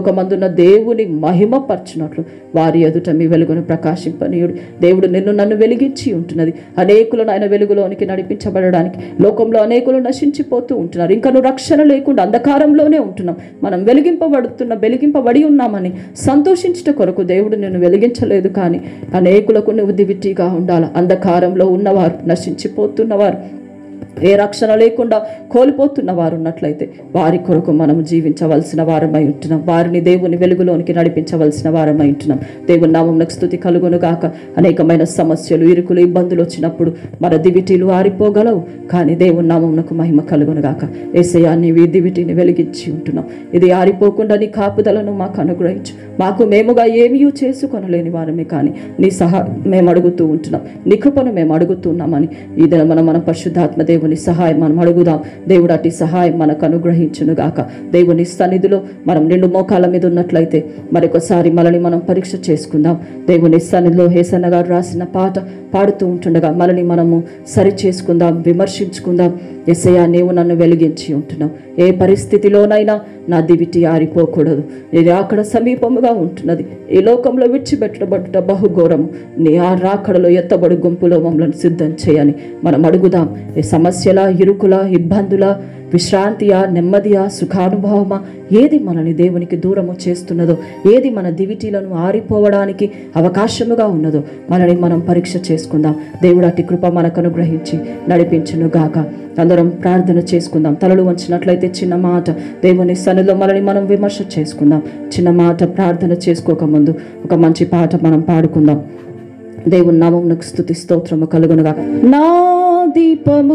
పరలోకమందున్న దేవుని మహిమపరచునట్లు వారి ఎదుట మీ వెలుగును ప్రకాశింపనీయుడు దేవుడు నిన్ను నన్ను వెలిగించి ఉంటున్నది అనేకులను ఆయన వెలుగులోనికి నడిపించబడడానికి లోకంలో అనేకులు నశించిపోతూ ఉంటున్నారు ఇంకా నువ్వు రక్షణ లేకుండా అంధకారంలోనే ఉంటున్నాం మనం వెలిగింపబడుతున్న వెలిగింపబడి ఉన్నామని సంతోషించుట కొరకు దేవుడు నిన్ను వెలిగించలేదు కానీ అనేకులకు నువ్వు దివిటీగా ఉండాలి అంధకారంలో ఉన్నవారు నశించిపోతున్నవారు ఏ రక్షణ లేకుండా కోల్పోతున్న వారు ఉన్నట్లయితే వారి కొరకు మనం జీవించవలసిన వారమై ఉంటున్నాం వారిని దేవుని వెలుగులోనికి నడిపించవలసిన వారమై ఉంటున్నాం దేవుని నామమునకు స్థుతి కలుగును గాక అనేకమైన సమస్యలు ఇరుకులు ఇబ్బందులు వచ్చినప్పుడు మన దివిటీలు ఆరిపోగలవు కానీ దేవుని నామమునకు మహిమ కలుగును గాక ఏసయ్యా నీవు ఈ దివిటీని వెలిగించి ఉంటున్నాం ఇది ఆరిపోకుండా నీ కాపుదలను మాకు అనుగ్రహించు మాకు మేముగా ఏమీ చేసుకొనలేని వారమే కానీ నీ సహా మేము అడుగుతూ ఉంటున్నాం నీ కృపను మేము అడుగుతున్నామని ఈ దిన మనం మన పరిశుద్ధాత్మ దేవుని సహాయం మనం అడుగుదాం దేవుడు అటు సహాయం మనకు అనుగ్రహించును గాక దేవుని సన్నిధిలో మనం నిండు మోకాల మీద ఉన్నట్లయితే మరొకసారి మనల్ని మనం పరీక్ష చేసుకుందాం దేవుని సన్నిధిలో హేసన్న గారు రాసిన పాట పాడుతూ ఉంటుండగా మనల్ని మనము సరి చేసుకుందాం విమర్శించుకుందాం ఎసయ్యా నీవు నన్ను వెలిగించి ఉంటున్నావు ఏ పరిస్థితిలోనైనా నా దివిటి ఆరిపోకూడదు ఇది అక్కడ సమీపముగా ఉంటున్నది ఈ లోకంలో విడిచిపెట్టబడ్డ బహుఘోరము నీ ఆ రాకడలో ఎత్తబడు గుంపులో మమ్మల్ని సిద్ధం చేయని మనం అడుగుదాం ఈ సమస్యల ఇరుకుల ఇబ్బందుల విశ్రాంతియా నెమ్మదియా సుఖానుభవమా ఏది మనల్ని దేవునికి దూరము చేస్తున్నదో ఏది మన దివిటీలను ఆరిపోవడానికి అవకాశముగా ఉన్నదో మనల్ని మనం పరీక్ష చేసుకుందాం దేవుడు అట్టి కృప మనకు అనుగ్రహించి నడిపించును గాక అందరం ప్రార్థన చేసుకుందాం తలలు వంచినట్లయితే చిన్న మాట దేవుని సన్నిధిలో మనల్ని మనం విమర్శ చేసుకుందాం చిన్న మాట ప్రార్థన చేసుకోకముందు ఒక మంచి పాట మనం పాడుకుందాం దేవుని నామమునకు స్తుతి స్తోత్రము కలుగునుగా నా దీపము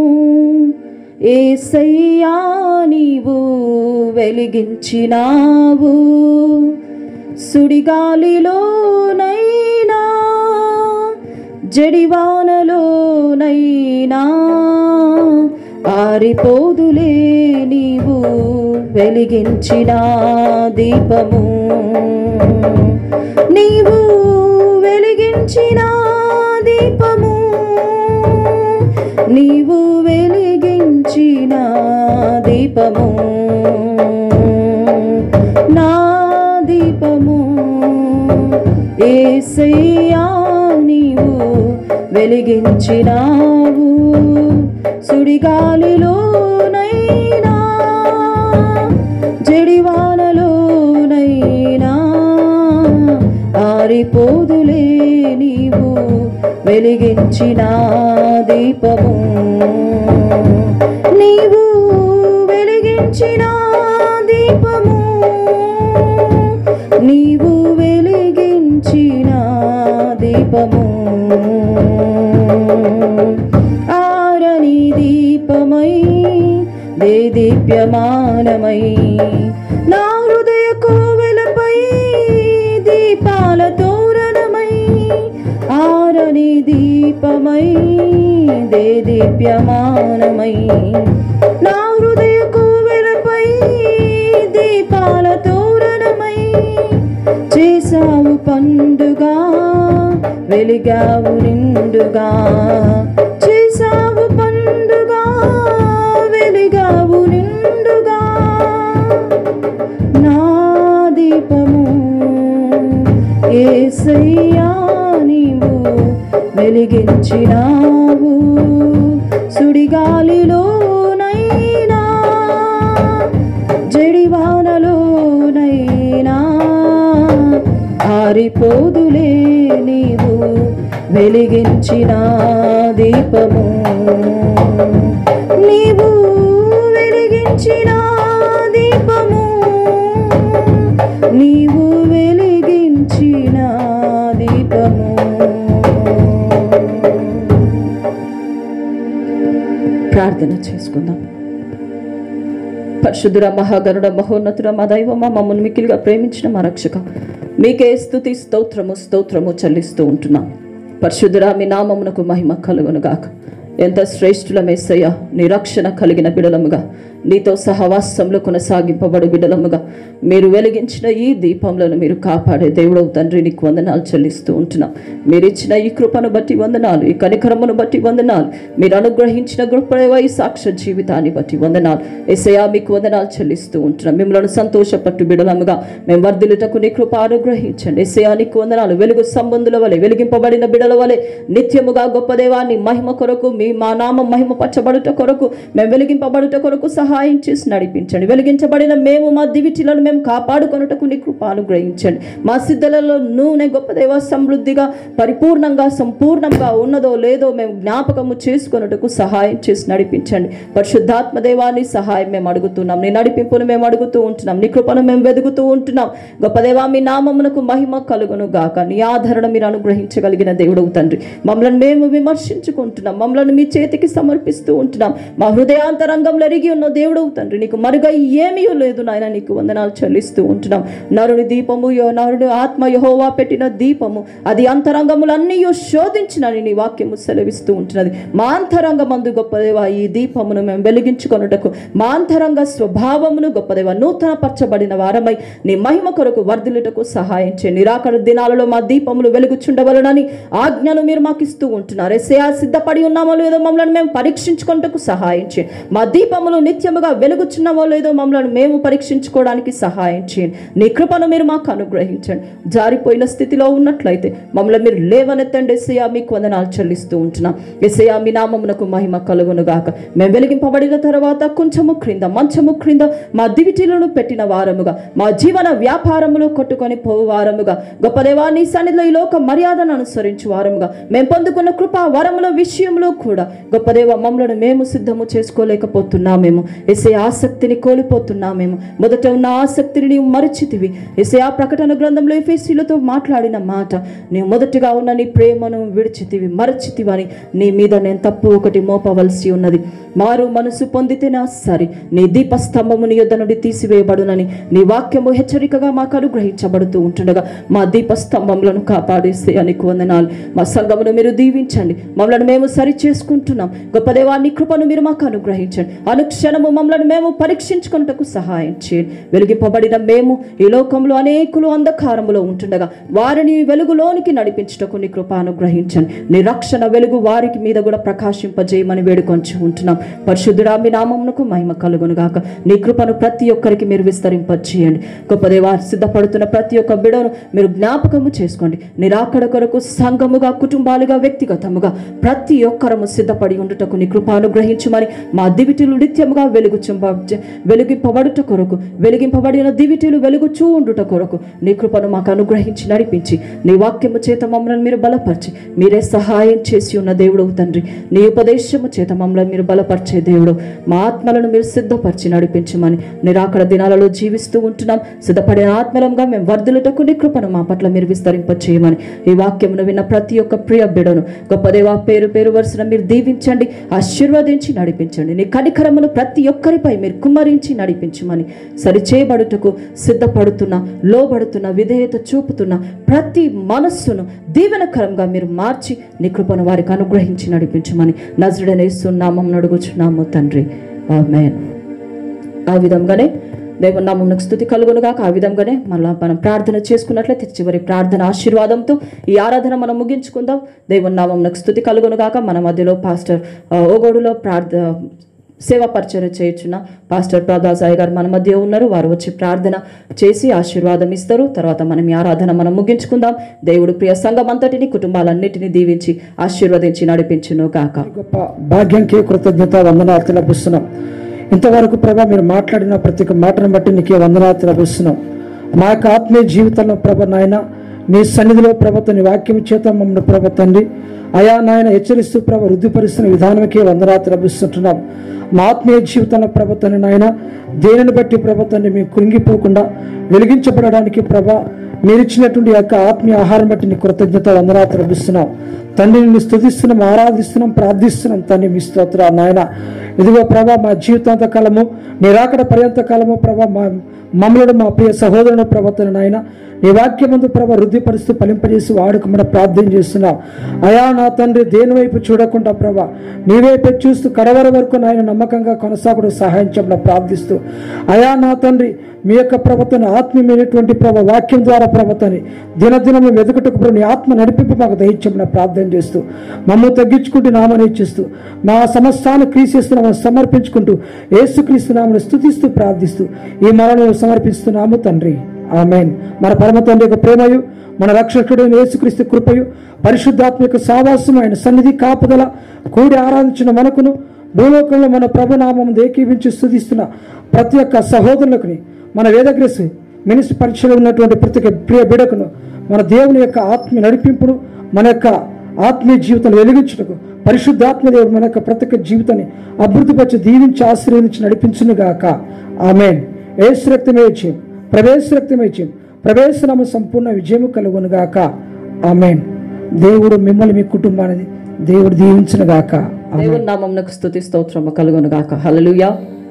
ఏసయ్యా నీవు వెలిగించినావు సుడిగాలిలోనైనా జడివానలోనైనా ఆరిపోదులే నీవు వెలిగించిన దీపము నీవు వెలిగించిన దీపము నీవు వెలిగించిన దీపము నా దీపము ఏసయ్యా నీవు వెలిగించినావు సుడిగాలిలోనైనా జడివానలోనైనా ఆరిపోదులే నీవు వెలిగించిన దీపము నీవు వెలిగించిన దీపము నీవు వెలిగించిన దీపము ఆరని దీపమై దే దీప్యమానమై నా హృదయ కోవెలపై దీపాల తోరణమై ఆరని దీపమై దే దీప్యమానమై నా హృదయ కోవెలపై దీపాల తోరణమై చేసావు పండుగ వెలిగావు నిండుగా చేసావు పండుగ వెలిగావు నిండుగా నా దీపము ఏసయ్యా నీవు వెలిగించినావు సుడిగాలిలోనైనా జడివానలోనైనా ఆరిపోదులే నీవు వెలిగించిన దీపము నీవు వెలిగించిన దీపము నీవు వెలిగించిన దీపము ప్రార్థన చేసుకుందాం పరిశుద్ధుర మహాగరుడ మహోన్నతుడ మా దైవమ మమ్మల్ని మిక్కిలిగా ప్రేమించిన మా రక్షక మీకే స్థుతి స్తోత్రము స్తోత్రము చెల్లిస్తూ ఉంటున్నాం పరిశుద్ధుర మీ నామమునకు మహిమ కలుగును గాక ఎంత శ్రేష్ఠుల మెస్సయ్య నీ రక్షణ కలిగిన బిడలముగా నీతో సహవాసంలో కొనసాగింపబడు బిడ్డలముగా మీరు వెలిగించిన ఈ దీపంలను మీరు కాపాడే దేవుడవు తండ్రి నీకు వందనాలు చెల్లిస్తూ ఉంటున్నాం మీరు ఇచ్చిన ఈ కృపను బట్టి వందనాలు ఈ కనికరమును బట్టి వందనాలు మీరు అనుగ్రహించిన గృహ ఈ సాక్ష్య జీవితాన్ని బట్టి వందనాలు ఎసయా మీకు వందనాలు చెల్లిస్తూ ఉంటున్నాం మిమ్మల్ని సంతోషపట్టు బిడలముగా మేము వర్ధిల్లుటకు నీ కృప అనుగ్రహించండి ఎసయా నీకు వందనాలు వెలుగు సంబంధుల వలె వెలిగింపబడిన బిడల వలె నిత్యముగా గొప్ప దేవాన్ని మహిమ కొరకు మీ మా నామం మహిమ పచ్చబడుట కొరకు మేము వెలిగింపబడుట కొరకు సహాయం చేసి నడిపించండి వెలిగించబడిన మేము మా దివిటిలను మేము కాపాడుకొనుటకు నీ కృప అనుగ్రహించండి మా సిద్ధలలో నూనె గొప్ప దేవ సమృద్ధిగా పరిపూర్ణంగా సంపూర్ణంగా ఉన్నదో లేదో మేము జ్ఞాపకము చేసుకొనుటకు సహాయం చేసి నడిపించండి పరిశుద్ధాత్మ దేవాన్ని సహాయం మేము అడుగుతున్నాం నీ నడిపింపును మేము అడుగుతూ ఉంటున్నాం నీ కృపను మేము వెతుకుతూ ఉంటున్నాం గొప్ప దేవా మీ నామమునకు మహిమ కలుగును గాక నీ ఆదరణ మీరు అనుగ్రహించగలిగిన దేవుడవు తండ్రి మమ్మల్ని మేము విమర్శించుకుంటున్నాం మమ్మల్ని మీ చేతికి సమర్పిస్తూ ఉంటున్నాం మా హృదయాంతరంగంలో ఎరిగి ఉన్న దేవుడవు తండ్రి నీకు మరుగై ఏమీ లేదు నాయన నీకు వందనాలు చెల్లిస్తూ ఉంటున్నాం నరుని దీపము యో నరుడు ఆత్మ యహోవా పెట్టిన దీపము అది అంతరంగములన్నీ శోధించినని నీ వాక్యము సెలవిస్తూ ఉంటున్నది మా అంతరంగమందు గొప్పదేవా ఈ దీపమును మేము వెలిగించుకొనుటకు మా అంతరంగ స్వభావమును గొప్పదేవా నూతన పరచబడిన వారమై నీ మహిమ కొరకు వర్ధిల్లుటకు సహాయం చేయండి నిరాకడ దినాలలో మా దీపములు వెలుగుచుండవలనని ఆజ్ఞను మీరు మాకు ఇస్తూ ఉంటున్నారు ఎస్ఏఆ సిద్ధపడి ఉన్నామో లేదో మమ్మల్ని మేము పరీక్షించుకుంటకు సహాయం చేయండి మా దీపములు నిత్యముగా వెలుగుచున్నామో లేదో మమ్మల్ని మేము పరీక్షించుకోవడానికి సహాయం చేయండి నీ కృపను మీరు మాకు అనుగ్రహించండి జారిపోయిన స్థితిలో ఉన్నట్లయితే మమ్మల్ని మీరు లేవనెత్తండి ఎస్ఐయా మీకు వందనాలు చెల్లిస్తూ ఉంటున్నాం ఎస్ఐయా మీ నామమునకు మహిమ కలుగును గాక మేము వెలిగింపబడిన తర్వాత కొంచెము క్రింద మంచము క్రింద మా దివిటీలను పెట్టిన వారముగా మా జీవన వ్యాపారములు కొట్టుకొని పోవు వారముగా గొప్ప దేవా నీ సన్నిధిలో ఈ లోక మర్యాదను అనుసరించు వారముగా మేము పొందుకున్న కృపా వరముల విషయంలో కూడా గొప్ప దేవ మమ్మలను మేము సిద్ధము చేసుకోలేకపోతున్నామేమో ఎసే ఆసక్తిని కోల్పోతున్నామేమో మొదట ఉన్న ఆసక్తిని నీవు మరిచితివి ఎసే ఆ ప్రకటన గ్రంథంలో ఎఫేసీలతో మాట్లాడిన మాట నీవు మొదటిగా ఉన్న నీ ప్రేమను విడిచితివి మరచితివని నీ మీద నేను తప్పు ఒకటి మోపవలసి ఉన్నది మారు మనసు పొందితేనా సరే నీ దీపస్తంభము నీ యొద్ద నుండి తీసివేయబడునని నీ వాక్యము హెచ్చరికగా మాకు అనుగ్రహించబడుతూ ఉంటుండగా మా దీపస్తంభములను కాపాడేస్తే నీకు వందనాలు మా సంఘమును మీరు దీవించండి మమ్మల్ని మేము సరి చేసుకుంటున్నాం గొప్ప దేవాన్ని కృపను మీరు మాకు అనుగ్రహించండి అనుక్షణము మమ్మల్ని మేము పరీక్షించుకున్నటకు సహాయం చేయండి వెలిగింపబడిన మేము ఈ లోకంలో అనేకులు అంధకారములో ఉంటుండగా వారిని వెలుగులోనికి నడిపించుటకు నీ కృప అనుగ్రహించండి నీ రక్షణ వెలుగు వారికి మీద కూడా ప్రకాశింపజేయమని వేడుకొంచి ఉంటున్నాం పరిశుద్ధుడా మీ నామమునకు మహిమ కలుగును గాక నీ కృపను ప్రతి ఒక్కరికి మీరు విస్తరింపచేయండి గొప్ప దేవా సిద్ధపడుతున్న ప్రతి ఒక్క బిడను మీరు జ్ఞాపకము చేసుకోండి నిరాకడ కొరకు సంఘముగా కుటుంబాలుగా వ్యక్తిగతముగా ప్రతి ఒక్కరము సిద్ధపడి ఉండుటకు నీ కృప అనుగ్రహించమని మా దివిటీలు నిత్యముగా వెలుగుచుంబ వెలిగింపబడుట కొరకు వెలిగింపబడిన దివిటీలు వెలుగుచూ ఉండుట కొరకు నీ కృపను మాకు అనుగ్రహించి నడిపించి నీ వాక్యము చేత మమ్మల్ని మీరు బలపరిచి మీరే సహాయం చేసి ఉన్న దేవుడు తండ్రి నీ ఉపదేశము చేత మమ్మల్ని మీరు బలపరిచే దేవుడు మా ఆత్మలను మీరు సిద్ధపరిచి నడిపించమని నిరాకడ దినాలలో జీవిస్తూ ఉంటున్నాం సిద్ధపడిన ఆత్మలంగా మేము వర్ధులటకు నీ కృపను మా పట్ల మీరు విస్తరింపచేయమని ఈ వాక్యమును విన్న ప్రతి ఒక్క ప్రియ బిడను గొప్ప దేవా పేరు పేరు వరుసన మీరు దీవించండి ఆశీర్వదించి నడిపించండి నీ కనికరమును ప్రతి ఒక్కరిపై మీరు కుమ్మరించి నడిపించమని సరిచేయబడుటకు సిద్ధపడుతున్న లోబడుతున్న విధేయత చూపుతున్న ప్రతి మనస్సును దీవెనకరంగా మీరు మార్చి నీ కృపను వారికి అనుగ్రహించి నడిపించమని నజరుడనేస్తున్నామం నడుగుచున్నాము తండ్రి ఆమేన్ ఆ విధంగానే దేవుని నామమునకు స్థుతి కలుగునుగాక ఆ విధంగానే మళ్ళా మనం ప్రార్థన చేసుకున్నట్లయితే చివరి ప్రార్థన ఆశీర్వాదంతో ఈ ఆరాధన మనం ముగించుకుందాం దేవుని నామమునకు స్థుతి కలుగునుగాక మన మధ్యలో పాస్టర్ ఆ, ఓగోడులో ప్రార్థ సేవా పరిచయం చేయుచున్న పాస్టర్ ప్రదాసాయి గారు మన మధ్య ఉన్నారు వారు వచ్చి ప్రార్థన చేసి ఆశీర్వాదం ఇస్తారు తర్వాత మనం ఈ ఆరాధన మనం ముగించుకుందాం దేవుడు ప్రియ సంఘం అంతటిని కుటుంబాలన్నిటిని దీవించి ఆశీర్వదించి నడిపించును గాక గొప్ప భాగ్యంకి కృతజ్ఞత వందనాలు తెలియపిస్తున్నాం ఇంతవరకు ప్రభా మీరు మాట్లాడిన ప్రతి ఒక్క మాటను బట్టి నీకే వందనాలు తెలియపిస్తున్నాం మా యొక్క ఆత్మీయ జీవితంలో ప్రభ నాయన నీ సన్నిధిలో ప్రభతో నీ వాక్యం చేత మమ్మల్ని ప్రభ తండ్రి అయా నాయన హెచ్చరిస్తూ ప్రభ వృద్ధిపరుస్తున్న విధానకే వందనాలు లభిస్తుంటున్నాం మా ఆత్మీయ జీవితంలో ప్రభుత్వాన్ని నాయన దేనిని బట్టి ప్రభుత్వాన్ని మేము కృంగిపోకుండా వెలిగించబడడానికి ప్రభ మీరు ఇచ్చినటువంటి యొక్క ఆత్మీయ ఆహారం బట్టి నీ కృతజ్ఞత వందనాలు లభిస్తున్నాం తండ్రిని నీ స్తుతిస్తున్నాం ఆరాధిస్తున్నాం ప్రార్థిస్తున్నాం తండ్రి మీ స్తోత్ర నాయన ఇదిగో ప్రభా మా జీవితాంత కాలము నిరాకడ పర్యంత కాలము ప్రభా మా మమ్మలను మా ప్రియ సహోదరుని ప్రవర్తన నాయన నీ వాక్యమందు ప్రభ వృద్ధిపరుస్తూ ఫలింపజేసి వాడుకమని ప్రార్థన చేస్తున్నాం అయా నా తండ్రి దేని వైపు చూడకుండా ప్రభ నీ వైపు చూస్తూ కడవర వరకు నాయన నమ్మకంగా కొనసాగుడు సహాయం చేయమని ప్రార్థిస్తూ అయా నా తండ్రి మీ యొక్క ప్రభుత్వాన్ని ఆత్మీయమైనటువంటి ప్రభ వాక్యం ద్వారా ప్రభుత్వాన్ని దినదినము వెతుకుటకు ప్రభు నీ ఆత్మ నడిపింపు మాకు దయచేయమని ప్రార్థన చేస్తూ మమ్మల్ని తగ్గించుకుంటూ నామని ఇచ్చిస్తూ మా సమస్తాన్ని క్రీసిస్తున్నామని సమర్పించుకుంటూ ఏసుక్రీస్తున్నామని స్థుతిస్తూ ప్రార్థిస్తూ ఈ మరణం సమర్పిస్తున్నాము తండ్రి ఆమెన్ మన పరమ తండ్రి యొక్క ప్రేమయు మన రక్షకుడైన యేసుక్రీస్తు కృపయు పరిశుద్ధాత్మ యొక్క సావాసం ఆయన సన్నిధి కాపుదల కూడి ఆరాధించిన మనకును భూలోకంలో మన ప్రభునామం ఏకీవించి స్థుతిస్తున్న ప్రతి ఒక్క సహోదరులకుని మన వేదగ్రసి మినిస్ట్రీ పరీక్షలో ఉన్నటువంటి ప్రతి ఒక్క ప్రియ బిడకును మన దేవుని యొక్క ఆత్మీయ నడిపింపును మన యొక్క ఆత్మీయ జీవితం వెలిగించుటకు పరిశుద్ధాత్మ దేవుడు మన యొక్క ప్రతి ఒక్క జీవితాన్ని అభివృద్ధిపరిచి దీవించి ఆశీర్వదించి నడిపించునుగాక ఆమెన్ ఏసు రక్తమే ఇచ్చి ప్రవేశ రక్తమే ఇచ్చి ప్రవేశనామ సంపూర్ణ విజయము కలుగునుగాక ఆమెన్ దేవుడు మిమ్మల్ని మీ కుటుంబాన్ని దేవుడు దీవించునుగాక ఆమేన్. దేవుని నామమునకు స్థుతి స్తోత్రము కలుగును గాక హల్లెలూయా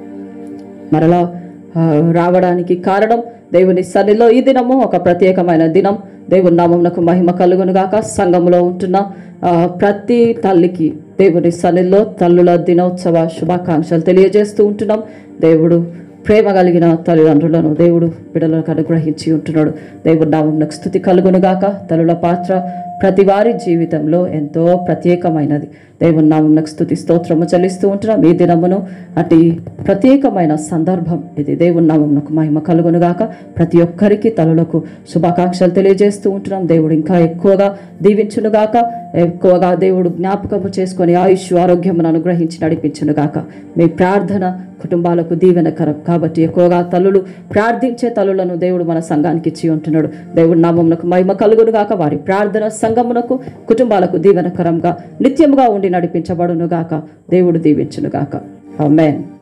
మరలా ఆ, రావడానికి కారణం దేవుని సన్నిలో ఈ దినము ఒక ప్రత్యేకమైన దినం దేవుని నామమునకు మహిమ కలుగును గాక సంఘములో ఉంటున్న ఆ, ప్రతి తల్లికి దేవుని సన్నిలో తల్లుల దినోత్సవ శుభాకాంక్షలు తెలియజేస్తూ ఉంటున్నాం దేవుడు ప్రేమ కలిగిన తల్లిదండ్రులను దేవుడు బిడలకు అనుగ్రహించి ఉంటున్నాడు దేవుడి నామమునకు స్థుతి కలుగును గాక తల్లుల పాత్ర ప్రతి వారి జీవితంలో ఎంతో ప్రత్యేకమైనది దేవుని నామమునకు స్థుతి స్తోత్రము చెల్లిస్తూ ఉంటున్నాం ఈ దినమును అటు ప్రత్యేకమైన సందర్భం ఇది దేవుని నామమునకు మహిమ కలుగును గాక ప్రతి ఒక్కరికి తల్లులకు శుభాకాంక్షలు తెలియజేస్తూ ఉంటున్నాం దేవుడు ఇంకా ఎక్కువగా దీవించును గాక ఎక్కువగా దేవుడు జ్ఞాపకము చేసుకొని ఆయుష్ ఆరోగ్యమును అనుగ్రహించి నడిపించును గాక మీ ప్రార్థన కుటుంబాలకు దీవెనకరం కాబట్టి ఎక్కువగా తల్లులు ప్రార్థించే తల్లులను దేవుడు మన సంఘానికి ఇచ్చి ఉంటున్నాడు దేవుడి నామమునకు మహిమ కలుగును గాక వారి ప్రార్థన సంఘమునకు కుటుంబాలకు దీవెనకరంగా నిత్యముగా ఉండి నడిపించబడును గాక దేవుడు దీవించును గాక ఆమేన్